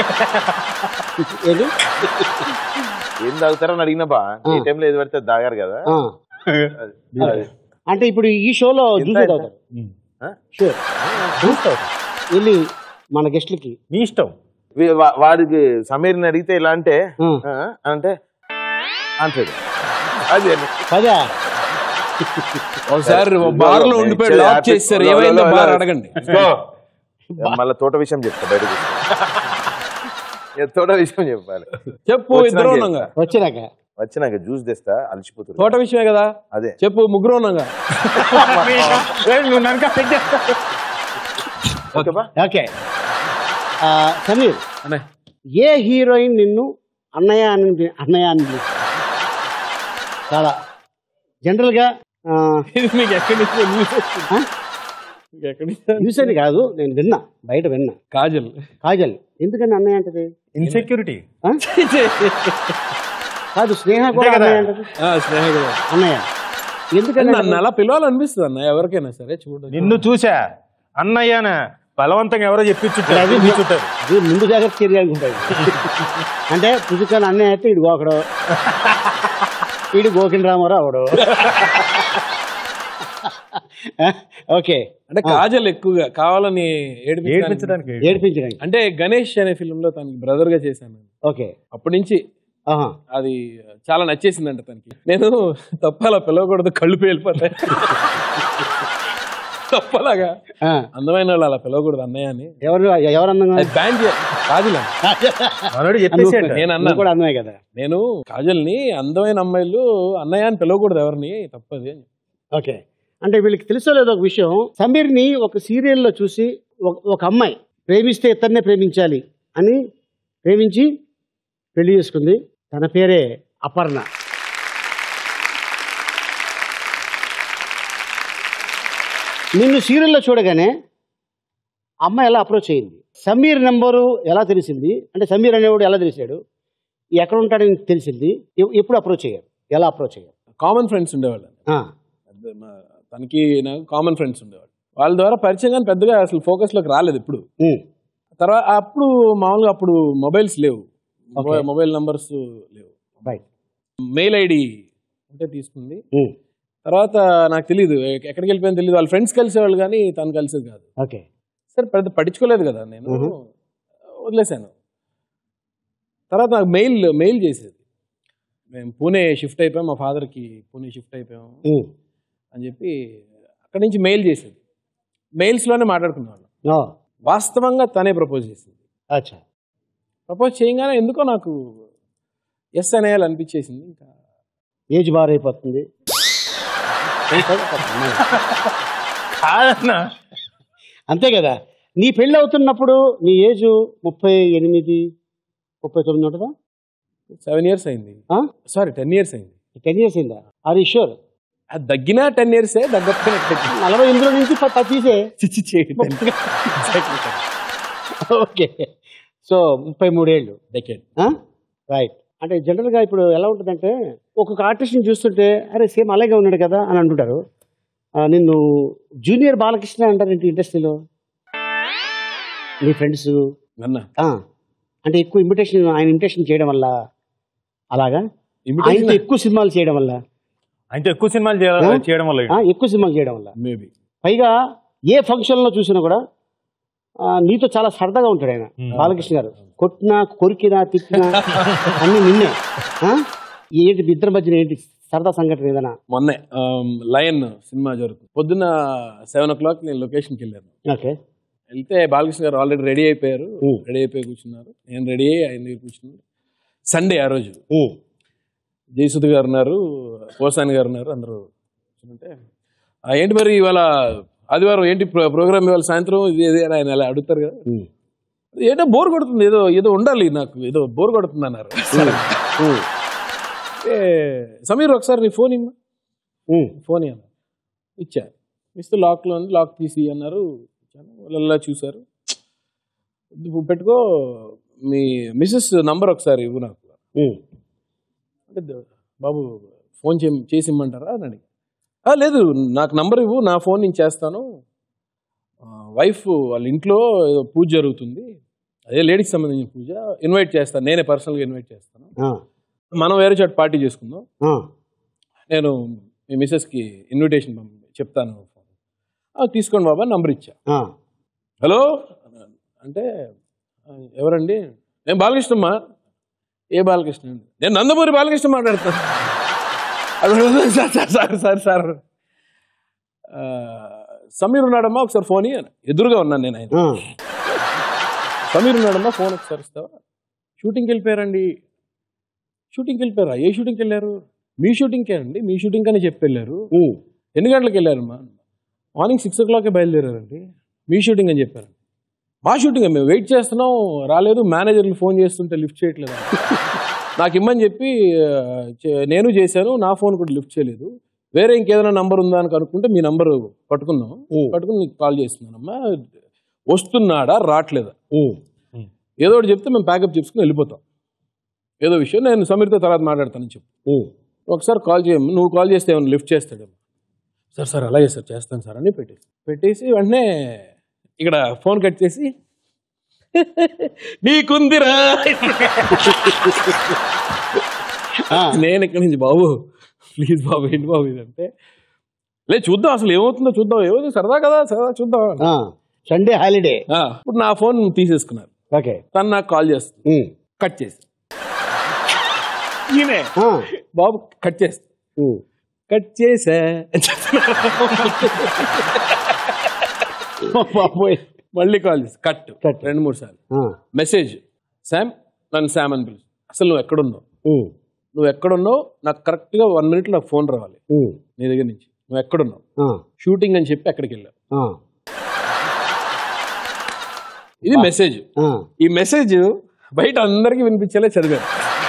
ఏది ఏం తాగుతారని అడిగినా బా డే టైంలో ఏది పడితే అది తాగారు కదా ఆ, అది- అది. అంటే ఇప్పుడు ఈ షోలో ఎంత జ్యూస్ ఎంత? అవుతారు ఉమ్. షూర్ చూస్తావు. వెళ్ళి మన గెస్ట్లకి మీ ఇష్టం వీ- వా- వాడికి సమీర్ని అడిగితే ఇలా అంటే ఆ. ఆ, అంటే అంటాడు అది అని. పదా ఒకసారి బార్ లో ఉండిపోయి లాక్ చేస్తారు ఏమైందో బార్ అడగండి మళ్ళీ తోట విషయం చెప్తా బయట తోట విషయం చెప్పాలి చెప్పు ఇద్దరు ఉన్నాగా వచ్చినాక వచ్చినాక జ్యూస్ తెస్తా అలసిపోతుంది తోట విషయమే కదా అదే చెప్పు ముగ్గురు ఉన్నాగా ఓకే ఆ, సమీర్ ఏ హీరోయిన్ నిన్ను అన్నయ్య అని పి- అన్నయ్య అని పిలుస్తుంది? చాలా జనరల్గా ఆ, మీకు ఎక్కడి నుంచి న్యూస్ వచ్చింది? ఆ? మీకు ఎక్కడి నుంచి న్యూస్ అని కాదు నేను విన్నా బయట విన్నా కాజల్ కాజల్ ఎందుకని అన్నయ్య అంటది ఇన్సెక్యూరిటీ ఆ? కాదు స్నేహ కూడా అంతే కదా? అన్నయ్య అంటది ఆ, స్నేహ కూడా. అన్నయ్య ఎందుకని నన్ను అలా పిలవాలనిపిస్తుంది అన్న ఎవరికైనా సరే చూడండి నిన్ను చూసా అన్నయ్యన బలవంతంగా ఎవరో చెప్పించుంటారు అది చెప్పించుంటారు అది ముందు జాగ్రత్త చర్య అనుకుంటాడు అంటే పుసుకాని అన్నయ్య అయితే ఇడు గోకడు ఇడు గోకిన రామారావు అవడు ఓకే అంటే కాజల్ ఎక్కువగా కావాలని ఏడిపించడానికి ఏడిపించడానికి ఏడిపించడానికి అంటే గణేష్ అనే ఫిల్మ్ లో తనకి బ్రదర్ గా చేశాను నేను. ఓకే అప్పటి నుంచి ఆహా అది చాలా నచ్చేసిందంట తనకి నేను తప్పలా పిలవకూడదు కళ్ళు పేలిపోతాయి తప్పలాగా ఆ. అందమైన వాళ్ళు అలా పిలవకూడదు అన్నయ్య అని ఎవరు ఎవరు అందంగా అది బ్యాన్ కాజల్ మనోడు చెప్పేసాడు నేను నువ్వు అన్నాను కూడా అందమే కదా నేను కాజల్ని అందమైన అమ్మాయిలు అన్నయ్య అని పిలవకూడదు ఎవరిని తప్పది అని ఓకే అంటే వీళ్ళకి తెలుసో లేదో ఒక విషయం సమీర్ని ఒక సీరియల్లో చూసి ఒక ఒక అమ్మాయి ప్రేమిస్తే ఇతన్నే ప్రేమించాలి అని ప్రేమించి పెళ్లి చేసుకుంది తన పేరే అపర్ణ నిన్ను సీరియల్లో చూడగానే అమ్మాయి ఎలా అప్రోచ్ అయింది సమీర్ నెంబరు ఎలా తెలిసింది అంటే సమీర్ అనేవాడు ఎలా తెలిసాడు ఎక్కడ ఉంటాడని తెలిసింది ఎ- ఎప్పుడు అప్రోచ్ అయ్యారు ఎలా అప్రోచ్ అయ్యారు కామన్ ఫ్రెండ్స్ ఉండేవాళ్ళు ఆ, అదే మా- తనకి నాకు కామన్ ఫ్రెండ్స్ ఉండేవాళ్ళు వాళ్ళ ద్వారా పరిచయం కానీ పెద్దగా అసలు focus లోకి రాలేదు ఇప్పుడు ఉమ్, తర్వాత అప్పుడు మామూలుగా అప్పుడు మొబైల్స్ లేవు మొబైల్ మొబైల్ నంబర్స్ లేవు రైట్ మెయిల్ ఐడి ఉంటే తీసుకుంది ఉమ్, తర్వాత నాకు తెలియదు ఎ- ఎక్కడికి వెళ్ళిపోయింది తెలియదు వాళ్ళ ఫ్రెండ్స్ కలిసేవాళ్ళు కానీ తను కలిసేది కాదు ఓకే సరే పెద్ద పట్టించుకోలేదు కదా నేను మ్మ్. వదిలేశాను తర్వాత నాకు మెయిల్ మెయిల్ చేసేది మేము పూణే షిఫ్ట్ అయిపోయాం మా ఫాదర్కి పూణే షిఫ్ట్ అయిపోయాం ఉమ్, అని చెప్పి అక్కడి నుంచి మెయిల్ చేసేది మెయిల్స్లోనే మాట్లాడుకునేవాళ్ళం ఓ, వాస్తవంగా తనే ప్రపోజ్ చేసింది అచ్చా ప్రపోజ్ చేయగానే ఎందుకో నాకు ఎస్ అనేయాలి అనిపించేసింది ఇంకా ఏజ్ బార్ అయిపోతుంది కాదన్నా అంతే కదా నీ పెళ్ళి అవుతున్నప్పుడు నీ ఏజ్ ముప్పై ఎనిమిది ముప్పై తొమ్మిది ఉంటుందా సెవెన్ ఇయర్స్ అయింది సారీ టెన్ ఇయర్స్ అయింది టెన్ ఇయర్స్ అయిందా అది షూర్ అది దగ్గినా టెన్ ఇయర్సే దగ్గర నలభై ఎనిమిదిలో నుంచి ప- పది తీసే చిచ్చి చేయి ఓకే సో ముప్పై మూడేళ్ళు డెకెడ్ రైట్ అంటే జనరల్గా ఇప్పుడు ఎలా ఉంటుందంటే ఒక్కొక్క ఆర్టిస్ట్ని చూస్తుంటే అరే సేమ్ అలాగే ఉన్నాడు కదా అని అంటుంటారు ఆ, నిన్ను జూనియర్ బాలకృష్ణ అంటారు ఏంటి ఇండస్ట్రీలో నీ ఫ్రెండ్స్ అన్నా అంటే ఎక్కువ ఇమిటేషన్ ఆయన ఇమిటేషన్ చేయడం వల్ల అలాగా Imitation- ఆయనతో ఎక్కువ సినిమాలు చేయడం వల్ల ఆయనతో ఎక్కువ సినిమాలు చేయ- ఆ? చేయడం వల్ల ఆ, ఎక్కువ సినిమాలు చేయడం వల్ల మేబీ పైగా ఏ ఫంక్షన్లో చూసినా కూడా ఆ, నీతో చాలా సరదాగా ఉంటాడు ఆయన Hmm. బాలకృష్ణ గారు కొట్టినా కొరికినా తిట్టినా అన్ని నిన్నే ఆ? ఏంటి మీ ఇద్దరి మధ్యన ఏంటి సరదా సంఘటన ఏదైనా మొన్నే లయన్ సినిమా జరుగుతుంది పొద్దున్న సెవెన్ ఓ క్లాక్ నేను లొకేషన్కి వెళ్ళాను ఓకే వెళ్తే బాలకృష్ణ గారు ఆల్రెడీ రెడీ అయిపోయారు రెడీ అయిపోయి కూర్చున్నారు నేను రెడీ అయ్యి ఆయన దగ్గర కూర్చున్నాను సండే ఆ రోజు జయసుధ్ గారు ఉన్నారు పోసాని గారు ఉన్నారు అందరూ కూర్చుంటే "ఆ, ఏంటి మరి ఇవాళ ఆదివారం ఏంటి ప్రోగ్రామ్ ఇవాళ సాయంత్రం ఇది ఇది అని ఆయన అలా అడుగుతారు కదా ఏదో బోర్ కొడుతుంది ఏదో ఏదో ఉండాలి నాకు ఏదో బోర్ కొడుతుంది అన్నారు సరే. ఏ, సమీర్ ఒకసారి నీ ఫోన్ ఇమ్మా ఫోన్ ఇవ్వను ఇచ్చా ఇస్తే లాక్లో ఉంది లాక్ తీసి అన్నారు ఇచ్చాను వాళ్ళలా చూశారు "నువ్వు పెట్టుకో మీ మిస్సెస్ నంబర్ ఒకసారి ఇవ్వు నాకు అంటే "ద- బాబు ఫోన్ చే చేసి ఇమ్మంటారా అని అడిగి "ఆ, లేదు నాకు నంబర్ ఇవ్వు నా ఫోన్ నేను చేస్తాను వైఫ్ వాళ్ళ ఇంట్లో ఏదో పూజ జరుగుతుంది అదే లేడీకి సంబంధించిన పూజ ఇన్వైట్ చేస్తాను నేనే పర్సనల్గా ఇన్వైట్ చేస్తాను మనం వేరే చోట పార్టీ చేసుకుందాం నేను మీ మిస్సెస్కి ఇన్విటేషన్ పంపి చెప్తాను "ఆ, తీసుకోండి బాబా నంబర్ ఇచ్చా హలో అంటే "ఆ, ఎవరండి నేను బాలకృష్ణమ్మా ఏ బాలకృష్ణ అండి నేను నందమూరి బాలకృష్ణ మాట్లాడతాను అది sir sir sir sir sir ఆ, సమీర్ ఉన్నాడమ్మా ఒకసారి ఫోన్ ఇయ్యి అని. ఎదురుగా ఉన్నాను నేను ఆయన సమీర్ ఉన్నాడమ్మా ఫోన్ ఒకసారి ఇస్తావా షూటింగ్కి వెళ్ళిపోయారండి షూటింగ్కి వెళ్ళిపోయారా ఏ షూటింగ్కి వెళ్ళారు మీ షూటింగ్కే అండి మీ షూటింగ్ అని చెప్పి వెళ్ళారు ఎన్ని గంటలకు వెళ్ళారమ్మా మార్నింగ్ సిక్స్ ఓ క్లాక్కే బయలుదేరారండి మీ షూటింగ్ అని చెప్పారు మా షూటింగ్ మేము వెయిట్ చేస్తున్నాం రాలేదు మేనేజర్లు ఫోన్ చేస్తుంటే లిఫ్ట్ చేయట్లేదు నాకు ఇమ్మని చెప్పి ఆ, చే- నేను చేశాను నా ఫోన్ కూడా లిఫ్ట్ చేయలేదు వేరే ఇంకేదైనా నంబర్ ఉందా అని కనుక్కుంటే మీ నంబర్ పట్టుకున్నాం పట్టుకుని నీకు కాల్ చేస్తున్నానమ్మా వస్తున్నాడా రావట్లేదా ఏదో ఒకటి చెప్తే మేము ప్యాకప్ చేసుకుని వెళ్ళిపోతాం ఏదో విషయం నేను సమీర్తో తర్వాత మాట్లాడతానని చెప్పు ఒకసారి కాల్ చేయ నువ్వు కాల్ చేస్తే ఏమైనా లిఫ్ట్ చేస్తాడేమో సార్ సార్ అలాగే సార్ చేస్తాను సార్ అని పెట్టేసి పెట్టేసి వెంటనే ఇక్కడ ఫోన్ కట్ చేసి నీకుందిరా నేను ఇక్కడి నుంచి బాబు ప్లీజ్ బాబు ఏంటి బాబు ఇదంటే లే చూద్దాం అసలు ఏమవుతుందో చూద్దాం ఏమవుతుంది సరదా కదా సరదా చూద్దాం సండే హాలిడే ఇప్పుడు నా ఫోన్ తీసేసుకున్నారు ఓకే తను నాకు కాల్ చేస్తుంది కట్ చేసి ఈయనే బాబు కట్ చేస్తా కట్ చేసా బాబోయ్ మళ్ళీ కాల్ చేసి కట్ రెండు మూడు సార్లు మెసేజ్ శామ్ నన్ను శామ్ అని పిలుచు అసలు నువ్వు ఎక్కడున్నావు నువ్వు ఎక్కడున్నావు నాకు కరెక్ట్ గా వన్ మినిట్ నాకు ఫోన్ రావాలి నీ దగ్గర నుంచి నువ్వు ఎక్కడున్నావు షూటింగ్ అని చెప్పి అక్కడికి వెళ్ళావు ఇది మెసేజ్ ఈ మెసేజ్ బయట అందరికీ వినిపించేలా చదివాను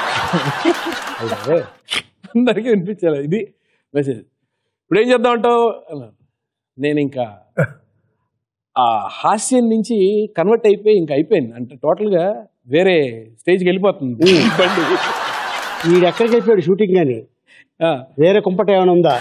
అందరికీ వినిపించేలా ఇది మెసేజ్ ఇప్పుడు ఏం చేద్దాం అంటావు అన్నాను. నేను ఇంకా ఆ హాస్యం నుంచి కన్వర్ట్ అయిపోయి ఇంకా అయిపోయింది అంటే టోటల్ గా వేరే స్టేజ్కి వెళ్ళిపోతుంది బండి వీడు ఎక్కడికి వెళ్ళిపోయాడు షూటింగ్ అని వేరే కుంపట ఏమైనా ఉందా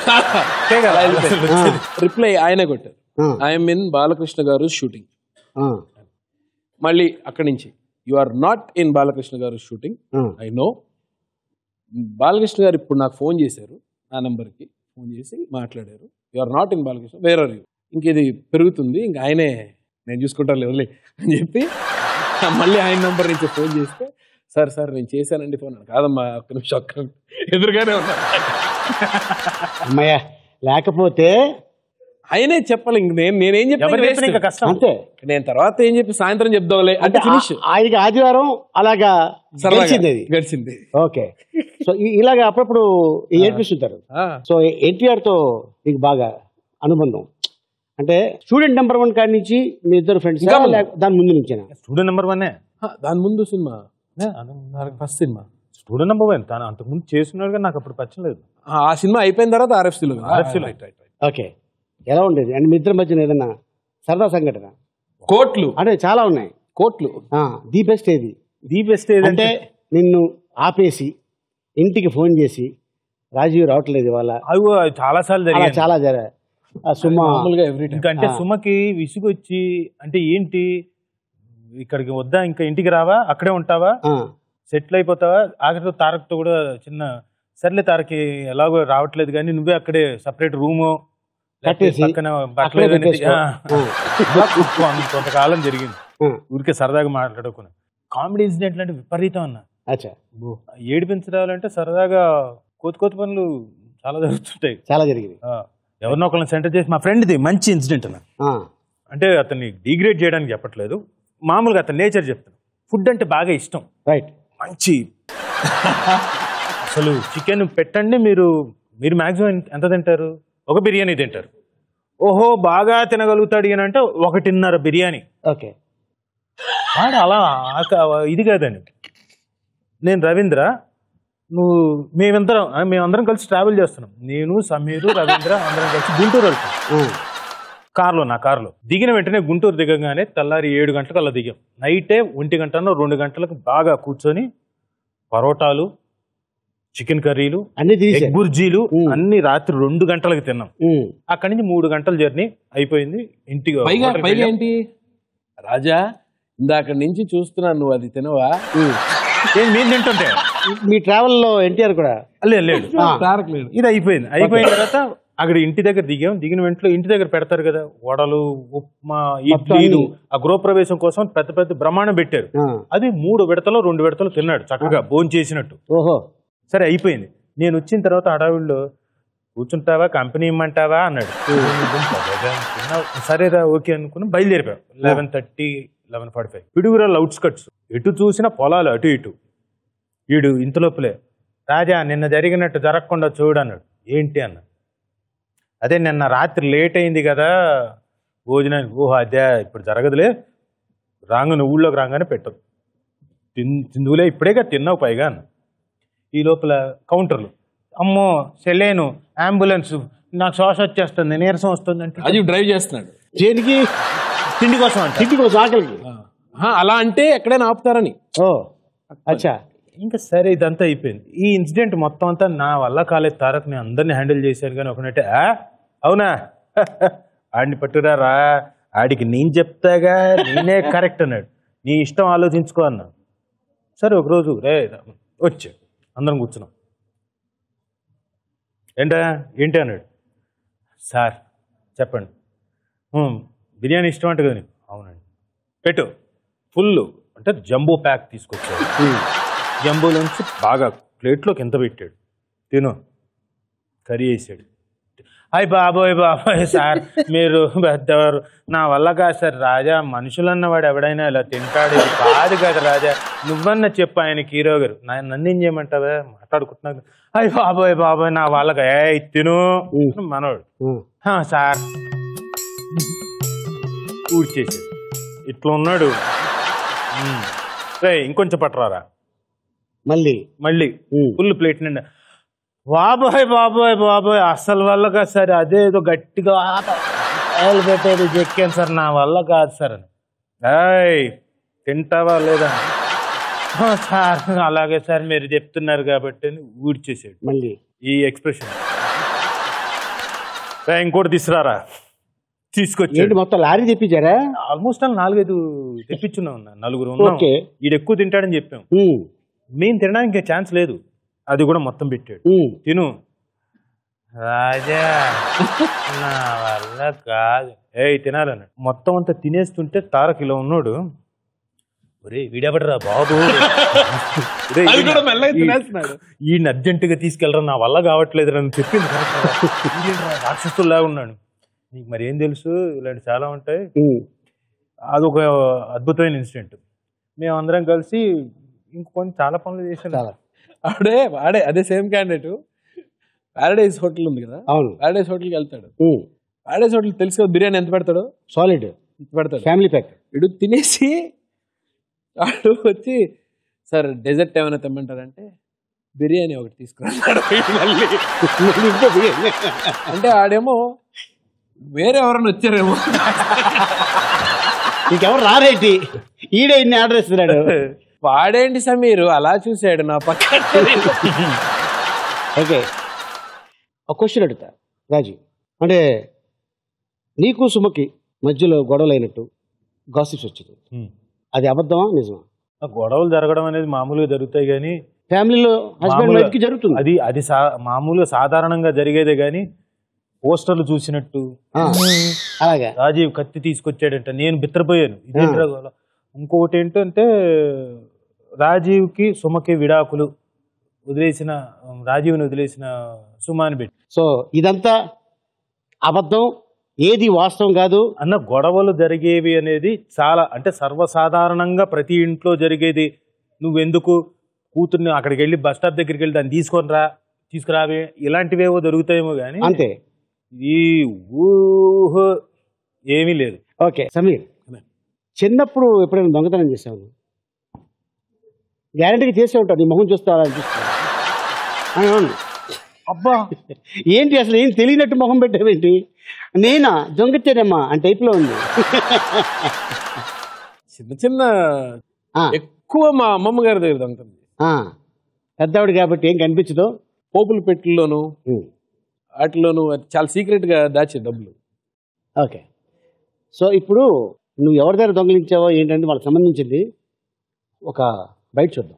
రిప్లై ఆయనే కొట్టారు ఐఎమ్ ఇన్ బాలకృష్ణ గారు షూటింగ్ మళ్ళీ అక్కడి నుంచి you are not in Balakrishna గారు షూటింగ్ ఐ నో బాలకృష్ణ గారు ఇప్పుడు నాకు ఫోన్ చేశారు నా నెంబర్కి ఫోన్ చేసి మాట్లాడారు you are not in Balakrishna where are you ఇంక ఇది పెరుగుతుంది ఇంక ఆయనే నేను చూసుకుంటాను వదిలే అని చెప్పి మళ్ళీ ఆయన నెంబర్ నుంచి ఫోన్ చేస్తే సార్ సార్ నేను చేశానండి ఫోన్ అన్నాడు. కాదమ్మా ఒక్క నిమిషం ఒక్క నిమిషం." ఎదురుగానే ఉన్నా అమ్మయ్య లేకపోతే ఆయనే చెప్పాలి ఇంక నేను నేనేం ఎవరు చెప్పినా ఇంకా కష్టం. అంతే నేను తర్వాత ఏం చెప్పి సాయంత్రం చెప్దాంలే అంటే ఫినిష్ ఆ- ఆయనకి ఆదివారం అలాగా సరదాగా గడిచింది అది గడిచింది ఓకే సో ఈ- ఇలాగా అప్పుడప్పుడు ఏర్పిస్తుంటారు సో ఎన్టీఆర్ తో మీకు బాగా అనుబంధం అంటే స్టూడెంట్ నెంబర్ వన్ కాడి నుంచి మీ ఇద్దరు ఫ్రెండ్స్ ఇంకా ముందు. దాని ముందు నుంచేనా స్టూడెంట్ నెంబర్ వన్ దాని ముందు cinema first cinema student number one తను అంతకుముందు చేస్తున్నాడు కానీ నాకు అప్పుడు పరిచయం లేదు ఆ సినిమా అయిపోయిన తర్వాత ఆర్ఎఫ్సీలో RFC లో. ఓకే ఎలా ఉండేది అండ్ మీ ఇద్దరి మధ్యన ఏదన్నా సరదా సంఘటన కోట్లు అంటే చాలా ఉన్నాయి కోట్లు ది బెస్ట్ ఏది ది బెస్ట్ అంటే నిన్ను ఆపేసి ఇంటికి ఫోన్ చేసి రాజీవ్ రావట్లేదు ఇవాళ అవి చాలా సార్లు అలా జరిగాయి చాలా జర సుమా మామూలుగా ఎవ్రీ ఇంకా అంటే ఆ. సుమకి విసుగొచ్చి అంటే ఏంటి ఇక్కడికి వద్దా ఇంకా ఇంటికి రావా అక్కడే ఉంటావా సెటిల్ అయిపోతావా ఆఖరితో తారక్తో కూడా చిన్న సర్లే తారకి ఎలాగో రావట్లేదు కానీ నువ్వే అక్కడే సపరేట్ రూము కట్టేసి పక్కన బట్టలు అక్కడే ఏదైనా తీ- పెట్టేసుకో. ఆ. అలా కొంత- కొంత- కొంతకాలం జరిగింది ఊరికే సరదాగా మాట్లాడుకున్నా కామెడీ ఇన్సిడెంట్లు అంటే విపరీతం అన్న అచ్చా ఏడిపించడాలంటే సరదాగా కోతి కోతి పనులు చాలా జరుగుతుంటాయి చాలా జరిగింది ఆ, ఎవరినో ఒకరిని సెంటర్ చేసి మా ఫ్రెండ్ది మంచి ఇన్సిడెంట్ అన్న అంటే అతన్ని డిగ్రేడ్ చేయడానికి చెప్పట్లేదు మామూలుగా అతని నేచర్ చెప్తాను ఫుడ్ అంటే బాగా ఇష్టం రైట్ మంచి అసలు చికెన్ పెట్టండి మీరు మీరు మాక్సిమం ఎంత తింటారు ఒక బిర్యానీ తింటారు ఓహో బాగా తినగలుగుతాడు అని అంటే ఒకటిన్నర బిర్యానీ ఓకే వాడు అలా ఆక- ఇది కాదండి నేను రవీంద్ర నువ్వు మేమందరం ఆ, మేమందరం కలిసి ట్రావెల్ చేస్తున్నాం నేను సమీరు రవీంద్ర అందరం కలిసి గుంటూరు వెళ్తాం కార్లో నా కార్లో దిగిన వెంటనే గుంటూరు దిగగానే తెల్లారి ఏడు గంటలకు అలా దిగాం నైటే ఒంటి గంటనో రెండు గంటలకు బాగా కూర్చొని పరోటాలు చికెన్ కర్రీలు అన్ని తీసేశారు. ఎగ్ బుర్జీలు అన్ని రాత్రి రెండు గంటలకు తిన్నాం అక్కడి నుంచి మూడు గంటల జర్నీ అయిపోయింది ఇంటికి పైగా హోటల్కి పైగా వెళ్ళాం. ఏంటి రాజా ఇందాక నుంచి చూస్తున్నాను నువ్వు అది తినవా ఏం మేము తింటుంటే మీ ట్రావెల్ లో ఎన్టీఆర్ కూడా లేదు లేదు ఆ. తారక్ లేడు ఇది అయిపోయింది అయిపోయిన తర్వాత అక్కడ ఇంటి దగ్గర దిగాం దిగిన వెంటనే ఇంటి దగ్గర పెడతారు కదా వడలు ఉప్మా మొత్తం ఇడ్లీలు అన్ని. ఆ గృహప్రవేశం కోసం పెద్ద పెద్ద బ్రహ్మాండం పెట్టారు అది మూడు విడతలు రెండు విడతలు తిన్నాడు చక్కగా భోజనం చేసినట్టు ఓహో సరే అయిపోయింది నేను వచ్చిన తర్వాత హడావిడిలో కూర్చుంటావా కంపెనీ ఇమ్మంటావా అన్నాడు తిన్నావు. సరేరా ఓకే అనుకుని బయలుదేరిపోయాం eleven thirty eleven forty five పిడుగురా లౌడ్ స్కట్స్ ఎటు చూసినా పొలాలు అటు ఇటు వీడు ఇంతలోపలే రాజా నిన్న జరిగినట్టు జరగకుండా చూడు అన్నాడు ఏంటి అన్న అదే నిన్న రాత్రి లేట్ అయింది కదా భోజనానికి ఓహో అదే ఇప్పుడు జరగదులే రాగానే ఊళ్ళోకి రాగానే పెట్టదు తిన్ తిందులే ఇప్పుడేగా తిన్నావు పైగా అన్న ఈ లోపల కౌంటర్లు అమ్మో సెలేను అంబులెన్స్ నాకు శ్వాస వచ్చేస్తుంది నీరసం వస్తుంది అంటే రాజీవ్ డ్రైవ్ చేస్తున్నాడు దేనికి తిండి కోసం అంట తిండి కోసం ఆకలికి ఆహా, అలా అంటే ఎక్కడైనా ఆపుతారని ఓ అచ్చా ఇంకా సరే ఇదంతా అయిపోయింది ఈ ఇన్సిడెంట్ మొత్తం అంతా నా వల్ల కాలేదు తారక్ నేను అందరిని హ్యాండిల్ చేశాను కానీ ఒకనంటే "ఆ? అవునా ఆడిని పట్టురా రా ఆడికి నేను చెప్తాగా నేనే కరెక్ట్ అన్నాడు నీ ఇష్టం ఆలోచించుకో అన్నా సరే ఒకరోజు రే వచ్చా అందరం కూర్చున్నాం ఏంటా ఏంటి అన్నాడు సార్ చెప్పండి "ఉమ్, బిర్యానీ ఇష్టం అంట కదా నీకు అవునండి పెట్టు ఫుల్ అంటే జంబో ప్యాక్ తీసుకొచ్చాడు జంబోలోంచి బాగా ప్లేట్లోకి ఎంత పెట్టాడు తిను కర్రీ వేసాడు అయ్ బాబోయ్ బాబోయ్ సార్ మీరు పెద్దవారు నా వల్ల కాదు సార్ రాజా మనుషులన్నవాడు ఎవడైనా ఇలా తింటాడు ఇది కాదు కదా రాజా నువ్వన్న చెప్పు ఆయనకి హీరో గారు నా- నన్ను ఏం చేయమంటావా మాట్లాడుకుంటున్నా అయ్ బాబోయ్ బాబోయ్ నా వాళ్ళకి ఏ తిను మనోడు "హా, సార్ ఊడ్చేసాడు ఇట్లా ఉన్నాడు "ఉమ్, రేయ్, ఇంకొంచెం పట్టరారా మళ్ళీ మళ్ళీ ఫుల్ ప్లేట్ నిండా బాబోయ్ బాబోయ్ బాబోయ్ అసలు వల్ల కాదు సార్ అదే ఏదో గట్టిగా ఆయిల్ పెట్టేది చెక్కాను సార్ నా వల్ల కాదు సార్ అని ఏయ్ తింటావా లేదా "ఆ, సార్ అలాగే సార్ మీరు చెప్తున్నారు కాబట్టి అని ఊడ్చేసాడు మళ్ళీ ఈ ఎక్స్ప్రెషన్ ఇంకోటి తీసుకురారా తీసుకొచ్చి ఏంటి మొత్తం లారీ తెప్పించారా ఆల్మోస్ట్ అలా నాలుగైదు తెప్పించున్నాం అన్న. నలుగురు ఉన్నాం ఓకే. ఈడు ఎక్కువ తింటాడని చెప్పాం మేము తినడానికి ఛాన్స్ లేదు అది కూడా మొత్తం పెట్టాడు తిను రాజా నా వల్ల కాదు ఏయ్ తినాలన్నాడు మొత్తం అంతా తినేస్తుంటే తారక్ ఇలా ఉన్నాడు ఒరే వీడెవడరా బాబు ఒరేయ్, అది కూడా ఈయన- మెల్లగా ఈ- తినేస్తున్నాడు. ఈయన అర్జెంట్ గా తీసుకెళ్ళరా నా వల్ల కావట్లేదు అని చెప్పింది correct. ఈయనేంట్రా రాక్షసుల్లా ఉన్నాడు నీకు మరి ఏం తెలుసు ఇలాంటి చాలా ఉంటాయి అదొక అద్భుతమైన ఇన్సిడెంట్ మేము అందరం కలిసి ఇంకొన్ని చాలా పనులు చేసాం ఆడే వాడే అదే సేమ్ క్యాండిడేట్ ప్యారడైజ్ హోటల్ ఉంది కదా అవును ప్యారడైజ్ హోటల్కి వెళ్తాడు ప్యారడైజ్ హోటల్ తెలుసు కదా బిర్యానీ ఎంత పెడతాడు సాలిడ్ ఎంత పెడతాడు ఫ్యామిలీ ప్యాక్ వీడు తినేసి వాడు వచ్చి సార్ డెజర్ట్ ఏమైనా తెమ్మంటారంటే బిర్యానీ ఒకటి తీసుకున్నాడు మళ్ళీ అంటే ఆడేమో వేరే ఎవరైనా వచ్చారేమో ఇంకెవరు రారేటి ఈడే ఇన్ని ఆర్డర్ ఇస్తున్నాడు వాడేంటి సార్ మీరు అలా చూసాడు నా పక్కన ఓకే ఒక క్వశ్చన్ అడుగుతా రాజు అంటే నీకు సుమకి మధ్యలో గొడవలు అయినట్టు గాసిప్స్ వచ్చింది అది అబద్ధమా నిజమా ఆ గొడవలు జరగడం అనేది మామూలుగా జరుగుతాయి కానీ ఫ్యామిలీలో హస్బెండ్ మామూలుగా- వైఫ్ కి జరుగుతుంది అది అది సా- మామూలుగా సాధారణంగా జరిగేదే కానీ పోస్టర్లు చూసినట్టు ఆ, అలాగా రాజీవ్ కత్తి తీసుకొచ్చాడంట నేను బిత్రపోయాను ఇదేంట్రా గోల? ఇంకొకటి ఏంటంటే రాజీవ్కి సుమకి విడాకులు వదిలేసిన రాజీవ్ని వదిలేసిన సుమాని పెట్టి సో ఇదంతా అబద్ధం ఏది వాస్తవం కాదు అన్న గొడవలు జరిగేవి అనేది చాలా అంటే సర్వసాధారణంగా ప్రతి ఇంట్లో జరిగేది నువ్వెందుకు కూతుర్ని అక్కడికి వెళ్ళి బస్ స్టాప్ దగ్గరికి వెళ్ళి దాన్ని తీసుకొని రా తీసుకురావే ఇలాంటివేవో జరుగుతాయేమో కానీ అంతే ఈ ఊహ ఏమీ లేదు ఓకే సమీర్ చిన్నప్పుడు ఎప్పుడైనా దొంగతనం చేసావు గ్యారంటీగా చేసే ఉంటావు నీ మొహం చూస్తా అలా అనిపిస్తుంది ఆ, అవును అబ్బా ఏంటి అసలు ఏం తెలియనట్టు మొహం పెట్టావేంటి నేనా దొంగచ్చానమ్మా అని టైప్లో ఉంది చిన్న చిన్న ఎక్కువ మా అమ్మమ్మ గారి దగ్గర దొంగతనం ఆ, పెద్దవాడు కాబట్టి ఏం కనిపించదు పోపుల పెట్టెల్లోను వాటిలోను అది చాలా సీక్రెట్ గా దాచే డబ్బులు ఓకే సో ఇప్పుడు నువ్వు ఎవరి దగ్గర దొంగలించావో ఏంటంటే వాళ్ళకి సంబంధించింది ఒక బయట చూద్దాం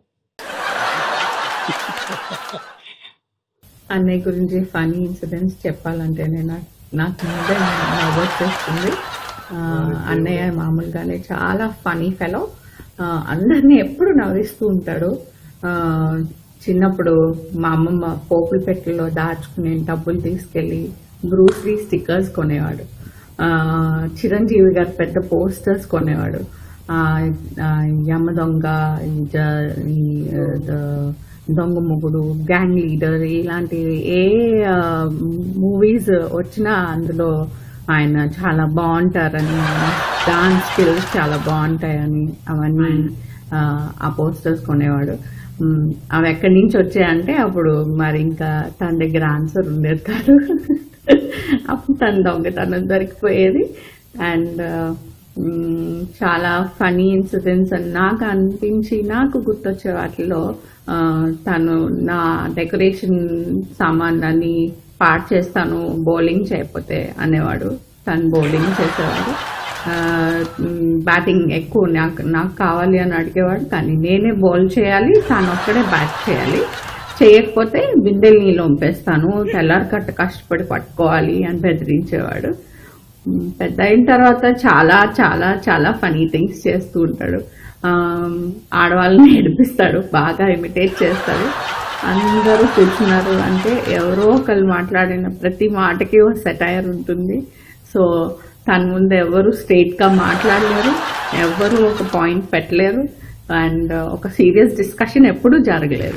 అన్నయ్య గురించి ఫనీ ఇన్సిడెంట్స్ చెప్పాలంటేనే నాకు నాకు ముందే నవ్వు వచ్చేస్తుంది ఆ, అన్నయ్య మామూలుగానే చాలా ఫనీ ఫెలో అందరినీ ఎప్పుడు నవ్విస్తూ ఉంటాడు ఆ, చిన్నప్పుడు మా అమ్మమ్మ పోపుల పెట్టెలో దాచుకునే డబ్బులు తీసుకెళ్లి గ్రూసరీ స్టిక్కర్స్ కొనేవాడు ఆ, చిరంజీవి గారు పెద్ద పోస్టర్స్ కొనేవాడు ఆ, ఆ, యమ దొంగ ఈ జ- ఈ, ఆ, ద- దొంగ మొగుడు గ్యాంగ్ లీడర్ ఇలాంటి ఏ మూవీస్ వచ్చినా అందులో ఆయన చాలా బాగుంటారని డాన్స్ స్కిల్స్ చాలా బాగుంటాయని అవన్నీ ఆ, ఆ పోస్టర్స్ కొనేవాడు మ్, అవి ఎక్కడి నుంచి వచ్చాయంటే అప్పుడు మరి ఇంకా తన దగ్గర ఆన్సర్ ఉండేది కాదు అప్పుడు తన దొంగతనం దొరికిపోయేది అండ్ చాలా ఫనీ ఇన్సిడెంట్స్ అని నాకు అనిపించి నాకు గుర్తొచ్చే వాటిలో ఆ, తను నా డెకరేషన్ సామాన్లని పాడు చేస్తాను బౌలింగ్ చేయకపోతే అనేవాడు తను బౌలింగ్ చేసేవాడు బ్యాటింగ్ ఎక్కువ నాకు నాకు కావాలి అని అడిగేవాడు కానీ నేనే బౌల్ చేయాలి తాను ఒక్కడే బ్యాట్ చేయాలి చేయకపోతే బిందెలు నీళ్ళు వంపేస్తాను తెల్లారి కట్ట కష్టపడి పట్టుకోవాలి అని బెదిరించేవాడు ఉమ్, పెద్ద అయిన తర్వాత చాలా చాలా చాలా ఫనీ థింగ్స్ చేస్తూ ఉంటాడు ఆమ్, ఆడవాళ్ళని ఏడిపిస్తాడు బాగా ఇమిటేట్ చేస్తాడు అందరూ కూర్చున్నారు అంటే ఎవరో ఒకరు మాట్లాడిన ప్రతి మాటకి ఒక సెటైర్ ఉంటుంది సో తన ముందు ఎవరు స్ట్రైట్గా మాట్లాడలేరు ఎవరు ఒక పాయింట్ పెట్టలేరు అండ్ ఒక సీరియస్ డిస్కషన్ ఎప్పుడూ జరగలేదు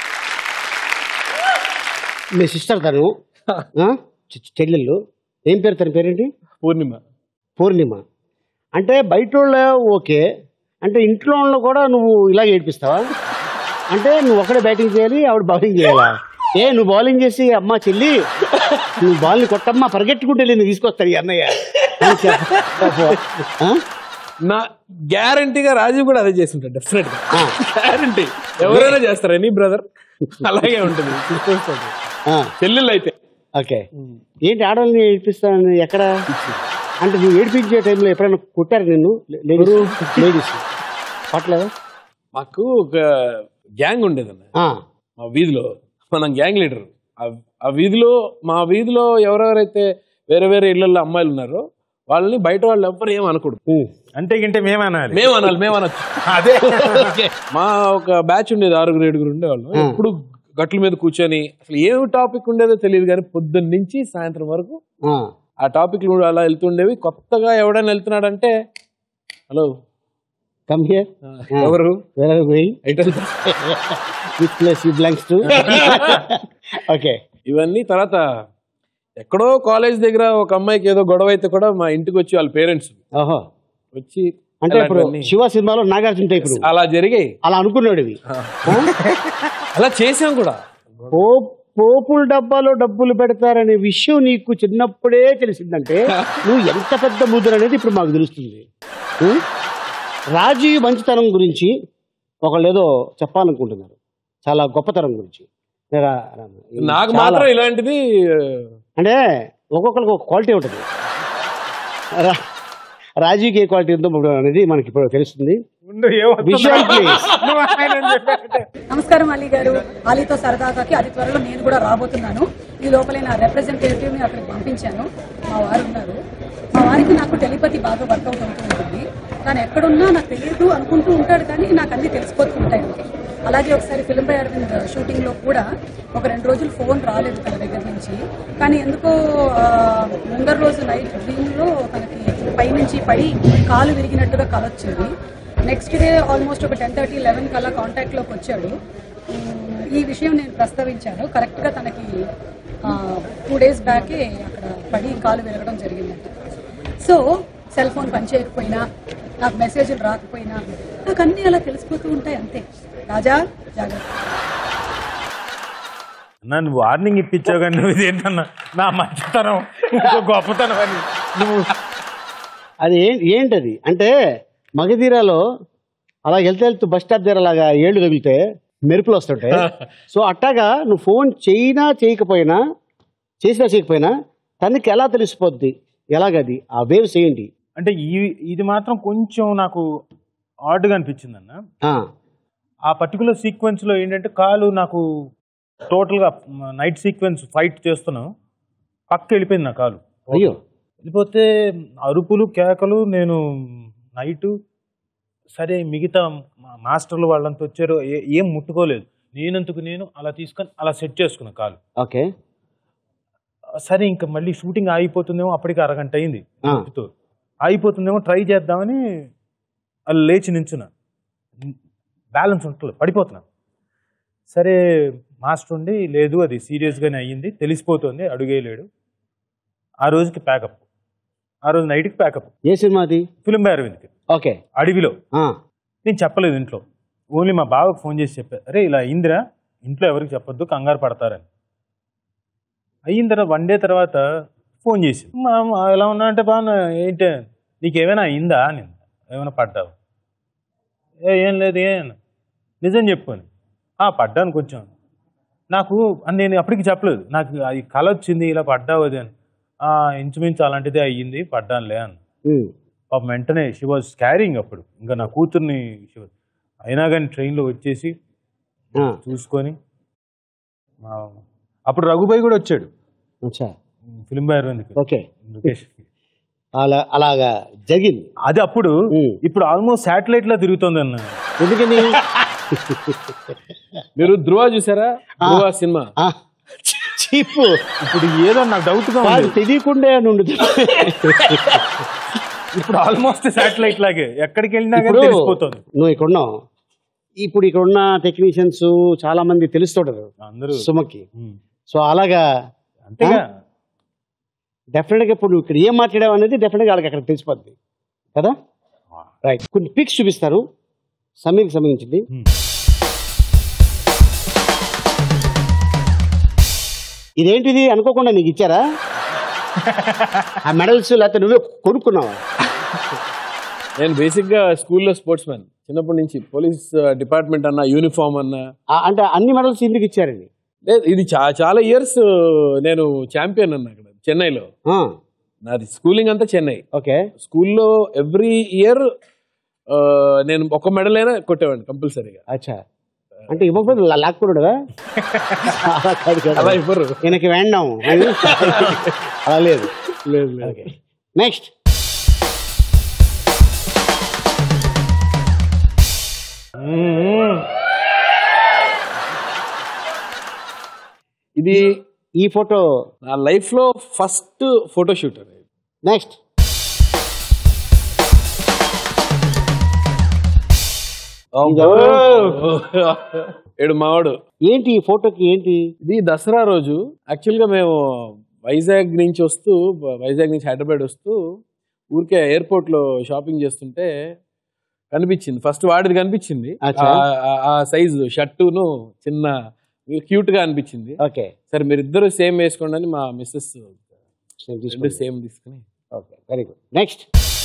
మీ సిస్టర్ తను ఆ? చె- చెల్లెళ్ళు ఏం పేరు తన పేరేంటి పూర్ణిమ పూర్ణిమ అంటే బయట వాళ్ళే ఓకే అంటే ఇంట్లో వాళ్ళు కూడా నువ్వు ఇలా ఏడిపిస్తావా అంటే నువ్వు ఒకడే బ్యాటింగ్ చేయాలి ఆవిడ బౌలింగ్ చేయాలా ఏ నువ్వు బౌలింగ్ చేసి అమ్మా చెల్లి నువ్వు బాల్ని కొట్టమ్మా పరిగెట్టుకుంటే నేను తీసుకొస్తాడు ఈ అన్నయ్య అని చెప్ప- చెప్పు. ఆ? నా గ్యారంటీగా రాజీవ్ కూడా అదే చేసి ఉంటాడు డెఫినెట్ గా గ్యారంటీ ఎవరైనా చేస్తారు ఎనీ బ్రదర్ అలాగే ఉంటుంది sisters తోటి. చెల్లెళ్ళు అయితే ఓకే ఏంటి ఆడవాళ్ళని ఏడిపిస్తాను ఎక్కడ అంటే నువ్వు ఏడిపించే టైంలో ఎప్పుడైనా కొట్టారు నిన్ను లేడీస్ లేడీస్ పట్లేదా మాకు ఒక గ్యాంగ్ ఉండేదన్న ఆ. మా వీధిలో మనం గ్యాంగ్ లీడర్ ఆ వీధిలో మా వీధిలో ఎవరెవరైతే వేరే వేరే ఇళ్లలో అమ్మాయిలు ఉన్నారో వాళ్ళని బయట వాళ్ళు ఎవ్వరు ఏం అనకూడదు అంటే గింటే మేము అనాలి మేము అనాలి మేము అనొచ్చు అదే మా ఒక బ్యాచ్ ఉండేది ఆరుగురు ఏడుగురు ఉండేవాళ్ళు ఆ. ఎప్పుడు గట్ల మీద కూర్చొని అసలు ఏం టాపిక్ ఉండేదో తెలియదు కానీ పొద్దున్న నుంచి సాయంత్రం వరకు ఆ. ఆ టాపిక్ అలా వెళ్తుండేవి కొత్తగా ఎవడైనా వెళ్తున్నాడంటే హలో కమ్ హియర్ ఎవరు వేర్ ఆర్ గోయింగ్ ఎటు వెళ్తా? Which place you belongs to okay ఇవన్నీ తర్వాత ఎక్కడో కాలేజ్ దగ్గర ఒక అమ్మాయికి ఏదో గొడవ అయితే కూడా మా ఇంటికి వచ్చి వాళ్ళ పేరెంట్స్ ఓహో వచ్చి అంటే ఇప్పుడు అలాంటివన్నీ- శివ సినిమాలో నాగార్జున టైప్ నువ్వు. అలా జరిగాయి అలా అనుకున్నాడు ఇవి అలా చేసాం కూడా పో- పోపుల డబ్బాలో డబ్బులు పెడతారనే విషయం నీకు చిన్నప్పుడే తెలిసిందంటే నువ్వు ఎంత పెద్ద ముద్ర అనేది ఇప్పుడు మాకు తెలుస్తుంది ఉం? రాజీవ్ మంచితనం గురించి ఒకళ్ళు ఏదో చెప్పాలనుకుంటున్నారు చాలా గొప్పతనం గురించి రా- రా- నాకు చాలా- మాత్రం ఇలాంటిది అంటే ఒక్కొక్కరికి ఒక క్వాలిటీ ఉంటుంది రా- రాజీవ్కి ఏ క్వాలిటీ ఉందో ఇప్పుడు అనేది మనకి ఇప్పుడు తెలుస్తుంది విజువల్ ప్లీజ్ నమస్కారం అలీ గారు అలీతో సరదాగాకి అతి త్వరలో నేను కూడా రాబోతున్నాను ఈ లోపలే నా రిప్రజెంటేటివ్ ని అక్కడికి పంపించాను మా వారు ఉన్నారు మా వారికి నాకు టెలిపతి బాగా వర్కౌట్ అవుతూ ఉంటుంది తను ఎక్కడున్నా నాకు తెలియదు అనుకుంటూ ఉంటాడు కానీ నాకు అన్ని తెలిసిపోతూ ఉంటాయి అంతే. అలాగే ఒకసారి ఫిలిం బై అరవింద్ షూటింగ్ లో కూడా ఒక రెండు రోజులు ఫోన్ రాలేదు తన దగ్గర నుంచి కానీ ఎందుకో ఆ, ముందర రోజు నైట్ డ్రీమ్ లో తనకి పైనుంచి పడి కాలు విరిగినట్టుగా కల వచ్చింది నెక్స్ట్ డే ఆల్మోస్ట్ ఒక టెన్ థర్టీ లెవెన్ కల్లా కాంటాక్ట్ లోకి వచ్చాడు ఉమ్, ఈ విషయం నేను ప్రస్తావించాను కరెక్ట్ గా తనకి టూ డేస్ బ్యాకే అక్కడ పడి కాలు విరగడం జరిగిందంట సో సెల్ ఫోన్ పనిచేయకపోయినా నాకు మెసేజ్లు రాకపోయినా నాకు అన్నీ అలా తెలిసిపోతూ ఉంటాయి అంతే రాజా జాగ్రత్త నన్ను వార్నింగ్ ఇప్పించావు కానీ నువ్వు ఇదేంటన్నా నా మంచితనం ఇంకో గొప్పతనం అని నువ్వు అది ఏ- ఏంటది అంటే మగధీరాలో అలా వెళ్తే వెళ్తూ బస్ స్టాప్ దగ్గర అలాగా ఏళ్ళు తగిలితే మెరుపులు వస్తుంటాయి సో అట్టాగా నువ్వు ఫోన్ చేయినా చేయకపోయినా చేసినా చేయకపోయినా తనకి ఎలా తెలిసిపోద్ది ఎలాగది ఆ వేవ్స్ ఏంటి అంటే ఈ ఇది మాత్రం కొంచెం నాకు ఆడ్గా అనిపించింది అన్న ఆ, ఆ పర్టికులర్ సీక్వెన్స్ లో ఏంటంటే కాలు నాకు టోటల్ గా నైట్ సీక్వెన్స్ ఫైట్ చేస్తున్నాం పక్క వెళ్ళిపోయింది నా కాలు అయ్యో వెళ్ళిపోతే అరుపులు కేకలు నేను నైట్ సరే మిగతా మా- మాస్టర్లు వాళ్ళంతా వచ్చారు ఏ- ఏం ముట్టుకోలేదు నేనందుకు నేను అలా తీసుకొని అలా సెట్ చేసుకున్నా కాలు ఓకే సరే ఇంకా మళ్ళీ షూటింగ్ ఆగిపోతుందేమో అప్పటికి అరగంట అయింది ఆ. నొప్పితో. ఆగిపోతుందేమో ట్రై చేద్దామని అలా లేచి నించున్నా బ్యాలెన్స్ ఉంటుంది పడిపోతున్నా సరే మాస్టర్ ఉండి లేదు అది సీరియస్గానే అయ్యింది తెలిసిపోతుంది అడుగేయలేడు ఆ రోజుకి ప్యాకప్ ఆ రోజు నైట్కి ప్యాకప్ ఏ సినిమా అది ఫిలిం అరవింద్కి ఓకే అడవిలో ఆ, నేను చెప్పలేదు ఇంట్లో ఓన్లీ మా బావకు ఫోన్ చేసి చెప్పా అరే ఇలా అయిందిరా ఇంట్లో ఎవరికి చెప్పొద్దు కంగారు పడతారని అయిన తర్వాత వన్ డే తర్వాత ఫోన్ చేసి మా అమ్మ ఎలా ఉన్నా అంటే బాగా ఏంటి నీకేమైనా అయిందా నేను ఏమైనా పడ్డావు ఏ ఏం లేదు ఏం నిజం చెప్పు అని "ఆ, పడ్డాను కొంచెం నాకు అని నేను అప్పటికి చెప్పలేదు నాకు అది కళ వచ్చింది ఇలా పడ్డావు అది అని "ఆ, ఇంచుమించు అలాంటిదే అయ్యింది పడ్డానులే అని ఉమ్, పాపం వెంటనే షీ వాజ్ క్యారింగ్ అప్పుడు ఇంకా నా కూతుర్ని she was- అయినా కానీ ట్రైన్లో వచ్చేసి ఆ, చూసుకొని మా- అప్పుడు రఘుబాయ్ కూడా వచ్చాడు అచ్చా ఫిలిం అరవింద్కి ఓకే లోకేష్ అలా అలాగా జరిగింది అది అప్పుడు ఇప్పుడు ఆల్మోస్ట్ శాటిలైట్ లా తిరుగుతుంది అన్న ఎందుకని మీరు ధృవ చూసారా ధృవ సినిమా చీపు ఇప్పుడు ఏదో నాకు డౌట్ గా కాదు ఉంది తెలియకుండా నుండి ఇప్పుడు ఆల్మోస్ట్ శాటిలైట్ లాగే ఎక్కడికి వెళ్ళినా కానీ ఇప్పుడు తెలిసిపోతుంది నువ్వు ఇక్కడ ఉన్నావు ఇప్పుడు ఇక్కడ ఉన్న టెక్నీషియన్స్ చాలా మంది తెలుస్తుంటారు అందరూ సుమకి ఉమ్. సో అలాగా అంతేగా డెఫినెట్ గా ఇప్పుడు నువ్వు ఇక్కడ ఏం మాట్లాడావు అనేది డెఫినెట్ గా వాళ్ళకి అక్కడ తెలిసిపోద్ది కదా రైట్ కొన్ని పిక్స్ చూపిస్తారు సమీర్కి సంబంధించింది ఇదేంటిది అనుకోకుండా నీకు ఇచ్చారా ఆ మెడల్స్ లేకపోతే నువ్వే కొనుక్కున్నావా నేను బేసిక్ గా స్కూల్లో స్పోర్ట్స్ మ్యాన్ చిన్నప్పటి నుంచి పోలీస్ డిపార్ట్మెంట్ అన్న యూనిఫామ్ అన్న ఆ, అంటే అన్ని మెడల్స్ ఇందుకు ఇచ్చారండి లేదు ఇది చా- చాలా ఇయర్స్ నేను ఛాంపియన్ అన్న అక్కడ చెన్నైలో నాది స్కూలింగ్ అంతా చెన్నై ఓకే స్కూల్లో ఎవ్రీ ఇయర్ నేను ఒక మెడల్ అయినా కొట్టేవాడిని కంపల్సరీగా అచ్చా అంటే ఇవ్వకపోతే లా- లాక్కున్నాడుగా అలా కాదు కదా. అలా ఇవ్వరు ఈయనకి వేండాం అలా లేదు లేదు లేదు ఓకే నెక్స్ట్ ఇది ఈ ఫోటో నా లైఫ్ లో ఫస్ట్ ఫోటో షూట్ అది నెక్స్ట్ ఏడు మావాడు ఏంటి ఈ ఫోటోకి ఏంటి ఇది దసరా రోజు యాక్చువల్ గా మేము వైజాగ్ నుంచి వస్తూ వైజాగ్ నుంచి హైదరాబాద్ వస్తూ ఊరికే ఎయిర్పోర్ట్ లో షాపింగ్ చేస్తుంటే కనిపించింది ఫస్ట్ వాడిది కనిపించింది అచ్చా. ఆ- ఆ- ఆ సైజు షర్టును చిన్న క్యూట్ గా అనిపించింది ఓకే సరే మీరిద్దరు సేమ్ వేసుకోండి అని మా మిస్సెస్ రెండు సేమ్ తీసుకుని ఓకే వెరీ గుడ్ నెక్స్ట్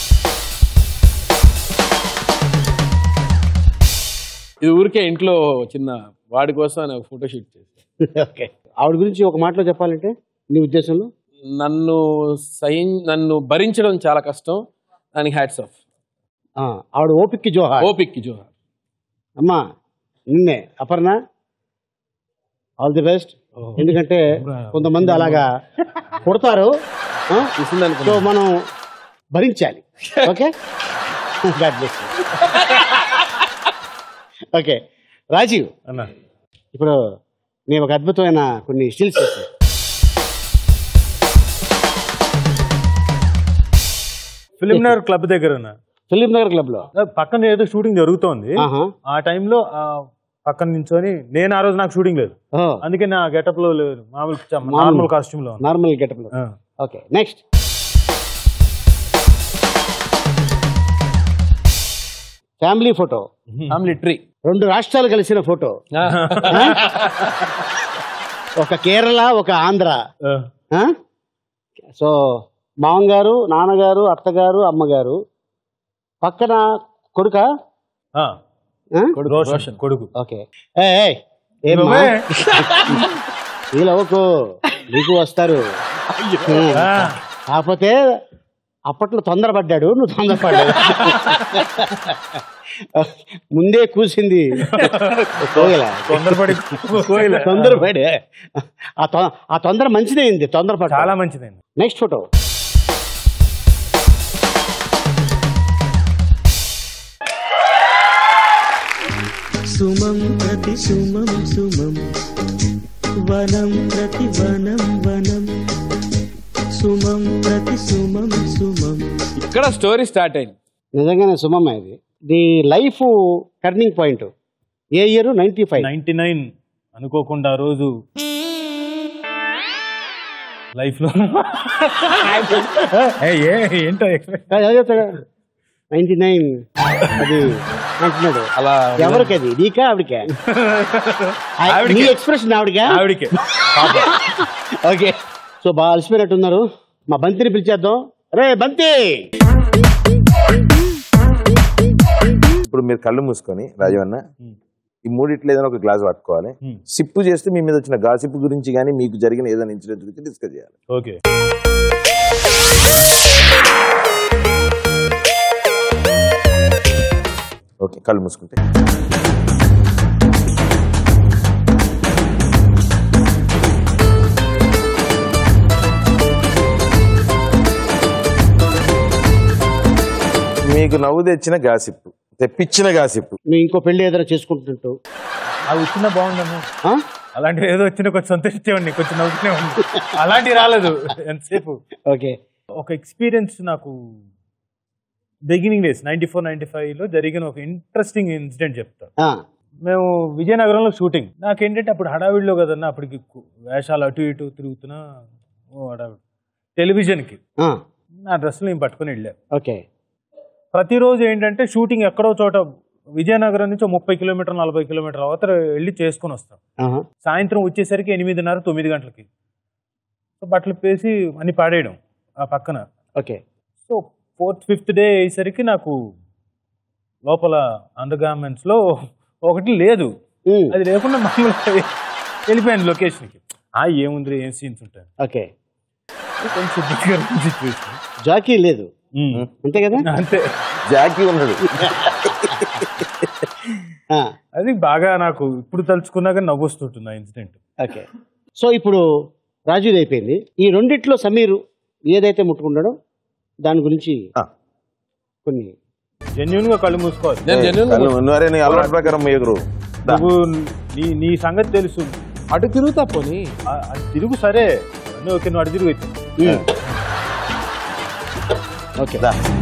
ఇది ఊరికే ఇంట్లో చిన్న వాడి కోసం అని ఒక ఫోటో షూట్ చేసి ఓకే ఆవిడ గురించి ఒక మాటలో చెప్పాలంటే నీ ఉద్దేశంలో నన్ను సహిం నన్ను భరించడం చాలా కష్టం దానికి హ్యాట్స్ ఆఫ్ ఆ, ఆవిడ ఓపిక్కి జోహార్ ఓపిక్కి జోహార్ అమ్మా నిన్నే అపర్ణ ఆల్ ది బెస్ట్ ఎందుకంటే కొంతమంది అలాగా కొడతారు ఆ? సో మనం భరించాలి okay god bless okay Rajiv అన్న ఇప్పుడు నేను ఒక అద్భుతమైన కొన్ని స్టిల్స్ చేస్తాను ఫిలిం నగర్ క్లబ్ దగ్గర ఉన్న ఫిలిం నగర్ క్లబ్ లో పక్కన ఏదో షూటింగ్ జరుగుతోంది ఆహా. ఆ టైంలో పక్కన నించొని నేను ఆ రోజు నాకు షూటింగ్ లేదు ఓ, అందుకే నా గెటప్ లో లేదు మామూలు మామూలు. నార్మల్ కాస్ట్యూమ్ లో ఉన్నా. నార్మల్ గెటప్ లో ఆ. Okay next family photo family tree రెండు రాష్ట్రాలు కలిసిన ఫోటో ఒక కేరళ ఒక ఆంధ్ర ఆ? సో మామగారు నాన్నగారు అత్తగారు అమ్మగారు పక్కన కొడుక ఆ, రోషన్ కొడుకు ఓకే ఏయ్, ఏమ్మా? నువ్వే. వీళ్ళవకు నీకు వస్తారు ఆ. కాకపోతే అప్పట్లో తొందరపడ్డాడు నువ్వు తొందరపడ్డాడు ముందే కూసింది కోయిల తొందరపడి కోయిల. తొందరపడి ఆ తొ- ఆ తొందర మంచిదైంది తొందరపడ చాలా మంచిదండి నెక్స్ట్ ఫోటో సుమం ప్రతి సుమం సుమం వనం ప్రతి వనం వనం సుమం ప్రతి సుమం సుమం ఇక్కడ స్టోరీ స్టార్ట్ అయింది నిజంగానే సుమమ్మ ఇది ది లైఫ్ టర్నింగ్ పాయింట్ ఏ year ninety five ninety nine అనుకోకుండా ఆ రోజు లైఫ్ లో ఏ, ఏ, ఏంటో నైన్టీ నైన్ అది అంటున్నాడు అలా ఎవరికి అది నీకా ఆవిడకా ఆవిడకే. నీ ఎక్స్ప్రెషన్ ఆవిడకా ఆవిడకే ఓకే సో బాగా అలసిపోయినట్టు ఉన్నారు మా బంతిని పిలిచేద్దాం రే బంతి ఇప్పుడు మీరు కళ్ళు మూసుకొని రాజవన్న ఈ మూడిట్లో ఏదైనా ఒక గ్లాస్ పట్టుకోవాలి సిప్పు చేస్తే మీ మీద వచ్చిన గాసిప్ గురించి కానీ మీకు జరిగిన ఏదైనా ఇన్సిడెంట్ గురించి డిస్కస్ చేయాలి ఓకే ఓకే కళ్ళు మూసుకుంటే మీకు నవ్వు తెచ్చిన గాసిప్ తెప్పించిన గాసిప్ మీ ఇంకో పెళ్లి ఏదైనా చేసుకుంటుంటూ అవి వచ్చినా బాగుందమ్మా అలాంటివి ఏదో వచ్చినా కొంచెం సంతోషించేవాడిని కొంచెం నవ్వుకునేవాడిని అలాంటివి రాలేదు ఎంతసేపు ఓకే ఒక ఎక్స్పీరియన్స్ నాకు beginning days ninety four ninety లో జరిగిన ఒక ఇంట్రెస్టింగ్ ఇన్సిడెంట్ చెప్తా మేము విజయనగరంలో షూటింగ్ నాకేంటంటే అప్పుడు హడావిడిలో కదన్నా అప్పటికి కు- వేషాలు అటు ఇటు తిరుగుతున్నా ఓ హడావిడి టెలివిజన్కి నా డ్రెస్సులు నేను పట్టుకుని వెళ్ళా ఓకే ప్రతిరోజు ఏంటంటే షూటింగ్ ఎక్కడో చోట విజయనగరం నుంచి ఓ ముప్పై కిలోమీటర్ నలభై కిలోమీటర్ అవతల వెళ్ళి చేసుకుని వస్తాం సాయంత్రం వచ్చేసరికి ఎనిమిదిన్నర తొమ్మిది గంటలకి సో బట్టలు పేసి అన్ని పాడేయడం ఆ పక్కన okay so fourth fifth day అయ్యేసరికి నాకు లోపల అండర్ గార్మెంట్స్ లో ఒకటి లేదు అది లేకుండా మామూలుగా వెళ్ళిపోయాను లొకేషన్కి ఆ ఏముంది ఏం సీన్స్ ఉంటాయి ఓకే కొంచెం ఇబ్బందికరమైన సిచ్యువేషన్ జాకీ లేదు అంతే కదా అంతే జాకీ ఉన్నాడు అది బాగా నాకు ఇప్పుడు తలుచుకున్నాక నవ్వొస్తుంటుంది ఆ ఇన్సిడెంట్ ఓకే సో ఇప్పుడు రాజుది అయిపోయింది ఈ రెండిట్లో సమీర్ ఏదైతే ముట్టుకున్నాడో దాని గురించి కొన్ని జెన్యున్ గా కళ్ళు మూసుకోవాలి కళ్ళు నువ్వరే నీ అలవాటు ప్రకారం ఎగురు నువ్వు నీ నీ సంగతి తెలుసు అటు తిరుగుతా పోనీ ఆ- అది తిరుగు సరే అన్నీ ఓకే నువ్వు అటు తిరుగు అయితే ఓకే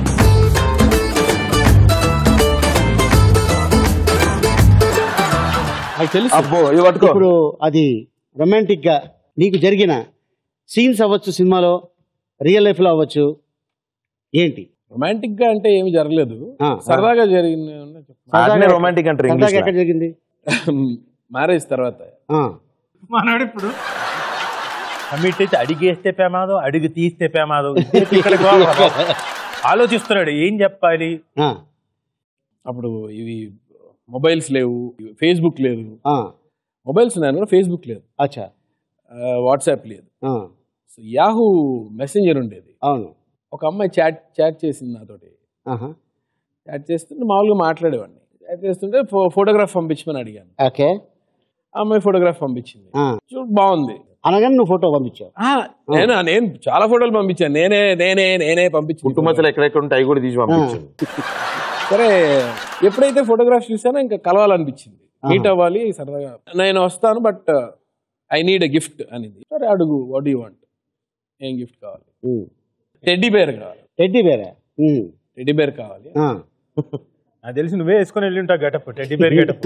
తెలుసు అబ్బో ఇవి పట్టుకో ఇప్పుడు అది రొమాంటిక్ గా నీకు జరిగిన సీన్స్ అవ్వచ్చు సినిమాలో రియల్ లైఫ్ లో అవ్వచ్చు ఏంటి రొమాంటిక్ గా అంటే ఏమి జరగలేదు ఆ, సరదాగా జరిగిన వాటినే romantic అంటారు సరదాగా English లో. ఎక్కడ జరిగింది మ్యారేజ్ తర్వాత ఆ, మనోడు ఇప్పుడు కమిట్ అయితే అడిగేస్తే ప్రమాదం అడిగి తీస్తే ప్రమాదం ఇదే ఇక్కడ గోల. ఆలోచిస్తున్నాడు ఏం చెప్పాలి ఆ, అప్పుడు ఇవి మొబైల్స్ లేవు ఫేస్బుక్ లేదు ఆ, మొబైల్స్ ఉన్నాయి కూడా ఫేస్బుక్ లేదు అచ్చా వాట్సాప్ లేదు ఆ, సో యాహూ మెసెంజర్ ఉండేది అవును ఒక అమ్మాయి చాట్ చాట్ చేసింది నాతోటి ఆహా, చాట్ చేస్తుంటే మామూలుగా మాట్లాడేవాడిని చాట్ చేస్తుంటే ఫో ఫోటోగ్రాఫ్ పంపించమని అడిగాను ఓకే ఆ అమ్మాయి ఫోటోగ్రాఫ్ పంపించింది ఆ, చూడు బాగుంది అనగానే నువ్వు ఫోటో పంపించావు ఆ, నేను నేను చాలా ఫోటోలు పంపించాను నేనే నేనే నేనే పంపించాను పుట్టుమచ్చలు ఎక్కడెక్కడ ఉంటే అవి కూడా తీసి పంపించాను సరే ఎప్పుడైతే ఫోటోగ్రాఫ్ చూసానో ఇంకా కలవాలనిపించింది మీట్ అవ్వాలి సరదాగా నేను వస్తాను but I need a gift అనింది సరే అడుగు వాట్ యూ వాంట్ ఏం గిఫ్ట్ కావాలి టెడ్డీ బేర్ కావాలి టెడ్డీ బేరే ఉమ్, టెడ్డీ బేర్ కావాలి ఆ, నాకు తెలిసి నువ్వే వేసుకొని వెళ్ళి ఉంటావు గెటప్ టెడ్డీ బేర్ గెటప్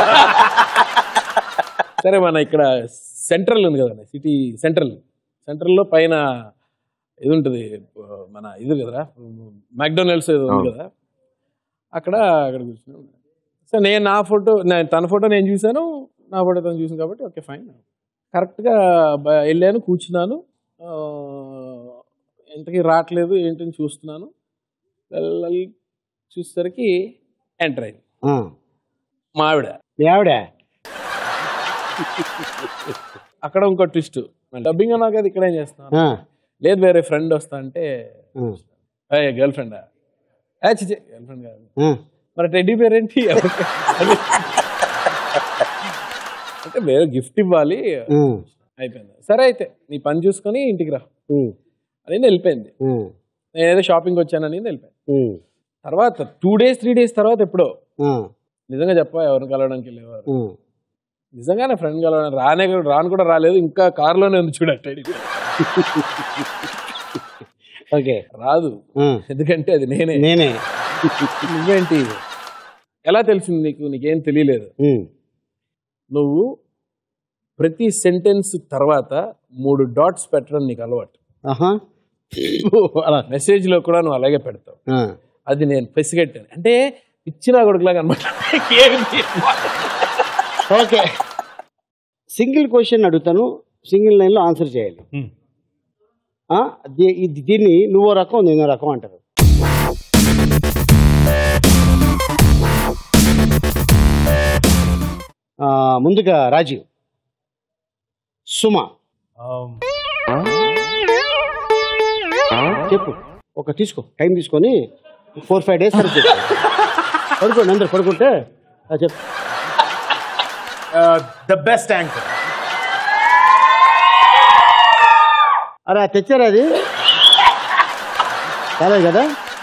సరే మన ఇక్కడ సెంట్రల్ ఉంది కదండి సిటీ సెంట్రల్ సెంట్రల్లో పైన ఇది ఉంటుంది మన ఇది కదరా మ్యాక్డొనాల్డ్స్ ఏదో ఉంది అవును. కదా అక్కడ అక్కడ కూర్చున్నాం సో నేను నా ఫోటో నేను తన ఫోటో నేను చూశాను నా ఫోటో తను చూసాను కాబట్టి ఓకే ఫైన్ కరెక్ట్గా బ- వెళ్ళాను కూర్చున్నాను ఆ, ఇంతకీ రావట్లేదు ఏంటని చూస్తున్నాను వెళ్ళి చూసేసరికి ఎంటర్ అయింది ఆ. మా ఆవిడ మీ ఆవిడ అక్కడ ఇంకో ట్విస్ట్ డబ్బింగ్ అన్నా కదా ఇక్కడ ఏం చేస్తున్నాను ఆ, లేదు వేరే ఫ్రెండ్ వస్తా అంటే ఆ, గర్ల్ ఫ్రెండా చిచి గర్ల్ ఫ్రెండ్ కాదు ఆ, మరి టెడ్డీ పేరు ఏంటి అది- అంటే వేరే గిఫ్ట్ ఇవ్వాలి ఆ, అయిపోయింది సరే అయితే నీ పని చూసుకొని ఇంటికి రా ఉమ్, అని వెళ్ళిపోయింది ఉమ్, నేను ఏదో షాపింగ్ వచ్చానని వెళ్ళిపోయింది ఉమ్, తర్వాత టూ డేస్ త్రీ డేస్ తర్వాత ఎప్పుడో ఆ, నిజంగా చెప్పా ఎవరిని కలవడానికి వెళ్ళేవారు నిజంగానే ఫ్రెండ్ కలవడానికి రానే రాను కూడా రాలేదు ఇంకా కారులోనే ఉంది చూడండి ఓకే రాదు ఎందుకంటే అది నేనే నేనే నువ్వేంటి ఎలా తెలిసింది నీకు నీకేం తెలియలేదు నువ్వు ప్రతి సెంటెన్స్ తర్వాత మూడు డాట్స్ పెట్టడం నీకు అలవాటు ఆహా మెసేజ్ లో కూడా నువ్వు అలాగే పెడతావు ఆ. అది నేను పసిగట్టాను అంటే ఇచ్చిన కొడుకులాగా అనమాట ఓకే సింగిల్ క్వశ్చన్ అడుగుతాను సింగిల్ లైన్లో ఆన్సర్ చేయాలి ఆ, దీ- ఇది- దీన్ని నువ్వో రకం నేనో రకం అంటారు ఆ, ముందుగా రాజీవ్ సుమ చెప్పు ఒక తీసుకో టైం తీసుకొని ఫోర్ ఫైవ్ డేస్ సరే చెప్పు పడుకోండి అందరు పడుకుంటే ఆ, చెప్పు ద బెస్ట్ యాంకర్ అరే అది తెచ్చారా అది కాలేదు కదా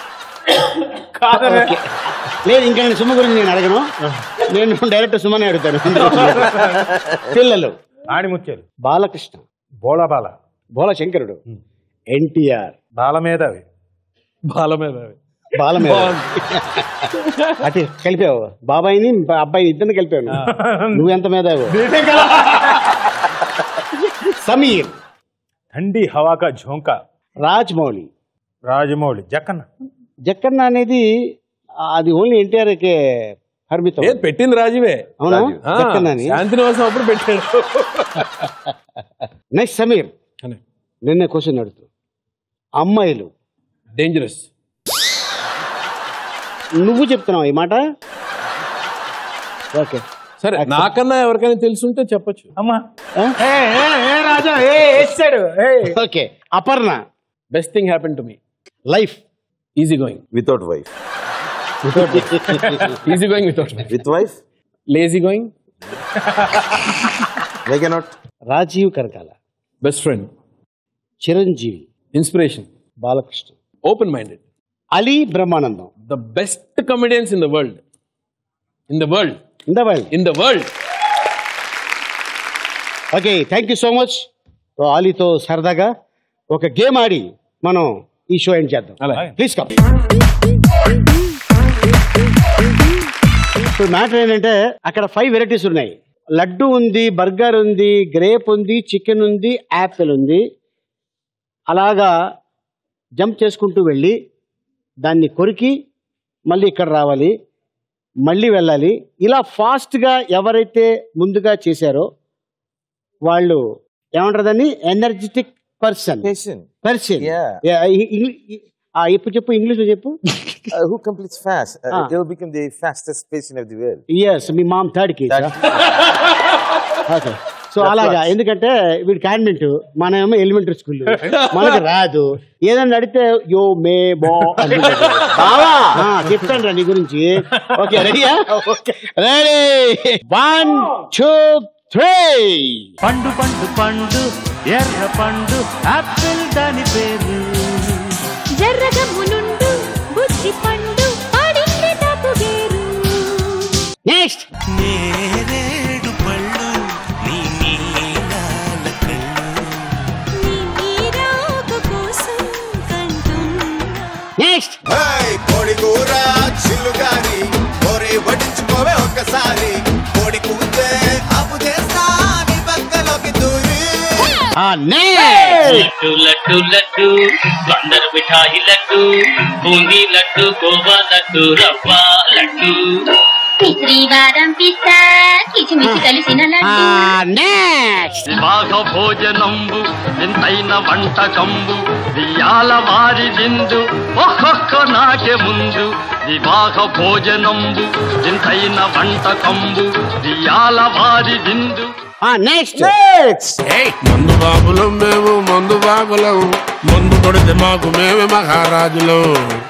ఓకే. లేదు ఇంకా నేను సుమ గురించి నేను అడగను నేను డైరెక్ట్ సుమనే అడుగుతాను పిల్లలు ఆణిముత్యాలు బాలకృష్ణ బోళా బాల బోల శంకరుడు ఎన్టీఆర్ బాల మేధావి బాల మీద బాల మీద అటు కలిపావు బాబాయిని బా- అబ్బాయిని ఇద్దరిని కలిపావు నువ్వు. నువ్వెంత మేధావు సమీర్ ఠండి హవాకా ఝోంకా రాజ్మౌళి రాజమౌళి జక్కన్న జక్కన్న అనేది ఆ, అది ఓన్లీ ఎన్టీఆర్ కే పరిమితం ఏది పెట్టింది రాజువే అవునా ఆ, జక్కన్న అని శాంతినివాసం అప్పుడు పెట్టాడు నెక్స్ట్ సమీర్ నిన్న క్వశ్చన్ అడుగుతూ అమ్మాయిలు డేంజరస్ నువ్వు చెప్తున్నావు ఈ మాట ఓకే సరే నాకన్నా ఎవరికైనా తెలుసుంటే చెప్పొచ్చు అమ్మా రాజా ఏ వేస్తాడు okay Aparna best thing happen to me life easy going without wife easy going without with wife lazy going make not Rajiv Kanakala best friend Chiranjeevi inspiration Balakrishna open minded Ali Brahmanandam the best comedians in the world in the world in the world in the world okay thank you so much so ఆలీతో సరదాగా ఒక game ఆడి మనం ఈ show end చేద్దాం please come ఇప్పుడు matter ఏంటంటే అక్కడ ఫైవ్ వెరైటీస్ ఉన్నాయి లడ్డు ఉంది బర్గర్ ఉంది గ్రేప్ ఉంది చికెన్ ఉంది యాపిల్ ఉంది అలాగా జంప్ చేసుకుంటూ వెళ్ళి దాన్ని కొరికి మళ్ళీ ఇక్కడ రావాలి మళ్ళీ వెళ్ళాలి ఇలా ఫాస్ట్గా ఎవరైతే ముందుగా చేశారో వాళ్ళు ఏమంటారు దాన్ని ఎనర్జెటిక్ పర్సన్ పర్సన్ ఇప్పుడు చెప్పు ఇంగ్లీష్ చెప్పు who completes fast uh, Ah. they will become the fastest person of the world yes me mom third కి ఓకే సో That's అలాగా what. ఎందుకంటే వీడి క్యాండిడేట్ మనమేమో ఎలిమెంటరీ స్కూల్ మనకి రాదు ఏదన్నా అడిగితే యో మే బో బావా చెప్తాను రా నీ గురించి ఓకే రెడీయా రెడీ వన్ టూ త్రీ పండు పండు పండు ఎర్ర పండు ఆపిల్ దాని పేరు జర్రగమ్మునుండు బుద్ధి పండు పడింది తప్పుగేరు నెక్స్ట్ నేరేడు పళ్ళు నీ నీలాల కళ్ళు నీరాకు కోసం కంటున్నా నెక్స్ట్ కోడి కూర చిల్లుగారి కోరి వడ్డించుకోవే ఒక్కసారి కోడి కూతే అప్పు చేస్తా నీ పక్కలోకి దూరి నెక్స్ట్ లడ్డు లడ్డు లడ్డు బందర్ మిఠాయి లడ్డు బూందీ లడ్డు గోవా లడ్డు రవ్వ లడ్డు శ్రీవారం పిస్తా కిచిమిచి కలిసిన లడ్డు నెక్స్ట్ వివాహ భోజనంబు ఎంతైన వంటకంబు వియాల వారి విందు ఒక్కొక్క నాకే ముందు వివాహ భోజనంబు ఎంతైన వంటకంబు వియాల వారి విందు నెక్స్ట్ మందు బాబులం మేము మందు బాబులం మందు కొడితే మాకు మేమే మహారాజులం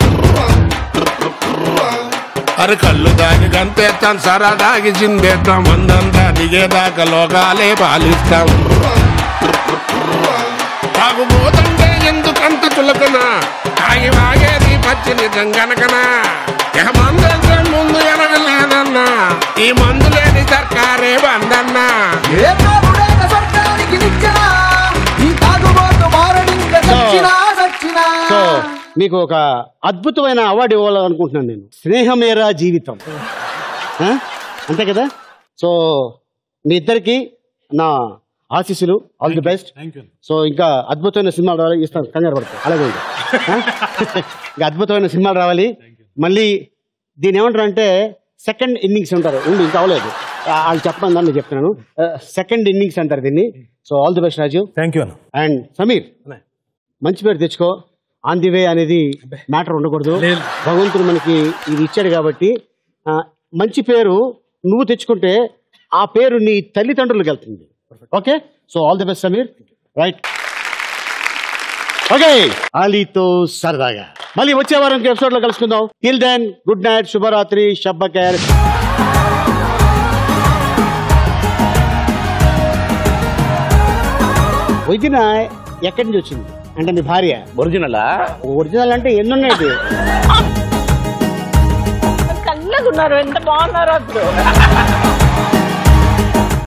అరే కళ్ళు దాగి గంతేస్తాం సరా దాగి చిందేస్తాం మందంతా దిగేదాకా లోకాలే పాలిస్తాం తాగుబోతుంటే ఎందుకంత చులకన తాగి వాగేది పచ్చి నిజం గనకన ఇక మందంటే ముందు ఎనగలేదన్న బందన్నా ఈ మందు లేని సర్కారే బందన్నా ఏ తాగుడేక స్వర్గానికి నిచ్చెనా ఈ తాగుబోతు మారడింక చచ్చినా చచ్చినా సో మీకు ఒక అద్భుతమైన అవార్డు ఇవ్వాలనుకుంటున్నాను నేను స్నేహమేరా జీవితం ఆ? అంతే కదా సో మీ ఇద్దరికి నా ఆశీస్సులు ఆల్ ది బెస్ట్ సో ఇంకా అద్భుతమైన సినిమాలు రావాలి ఇస్తాను కంగారు పడతాను అలాగే ఉంది. ఆ? ఇంకా అద్భుతమైన సినిమాలు రావాలి మళ్ళీ దీని ఏమంటారు అంటే సెకండ్ ఇన్నింగ్స్ అంటారు ఉండి ఇంకా అవ్వలేదు ఆ, వాళ్ళు చెప్పమని నేను చెప్తున్నాను సెకండ్ ఇన్నింగ్స్ అంటారు దీన్ని so all the best Raju thank you అన్న అండ్ సమీర్ మంచి పేరు తెచ్చుకో ఆన్ ది వే అనేది మ్యాటర్ ఉండకూడదు భగవంతుడు మనకి ఇది ఇచ్చాడు కాబట్టి ఆ, మంచి పేరు నువ్వు తెచ్చుకుంటే ఆ పేరు నీ తల్లిదండ్రులకు వెళ్తుంది okay so all the best Sameer right okay ఆలీతో సరదాగా మళ్ళీ వచ్చే వారం ఎపిసోడ్ లో కలుసుకుందాం టిల్ దెన్ గుడ్ నైట్ శుభరాత్రి షబ్బ కేర్ వదిన ఎక్కడి నుంచి వచ్చింది అంటే మీ భార్య ఒరిజినలా ఒరిజినల్ అంటే ఎన్నున్నాయి చల్లగా ఉన్నారు ఎంత బాగున్నారు అప్పుడు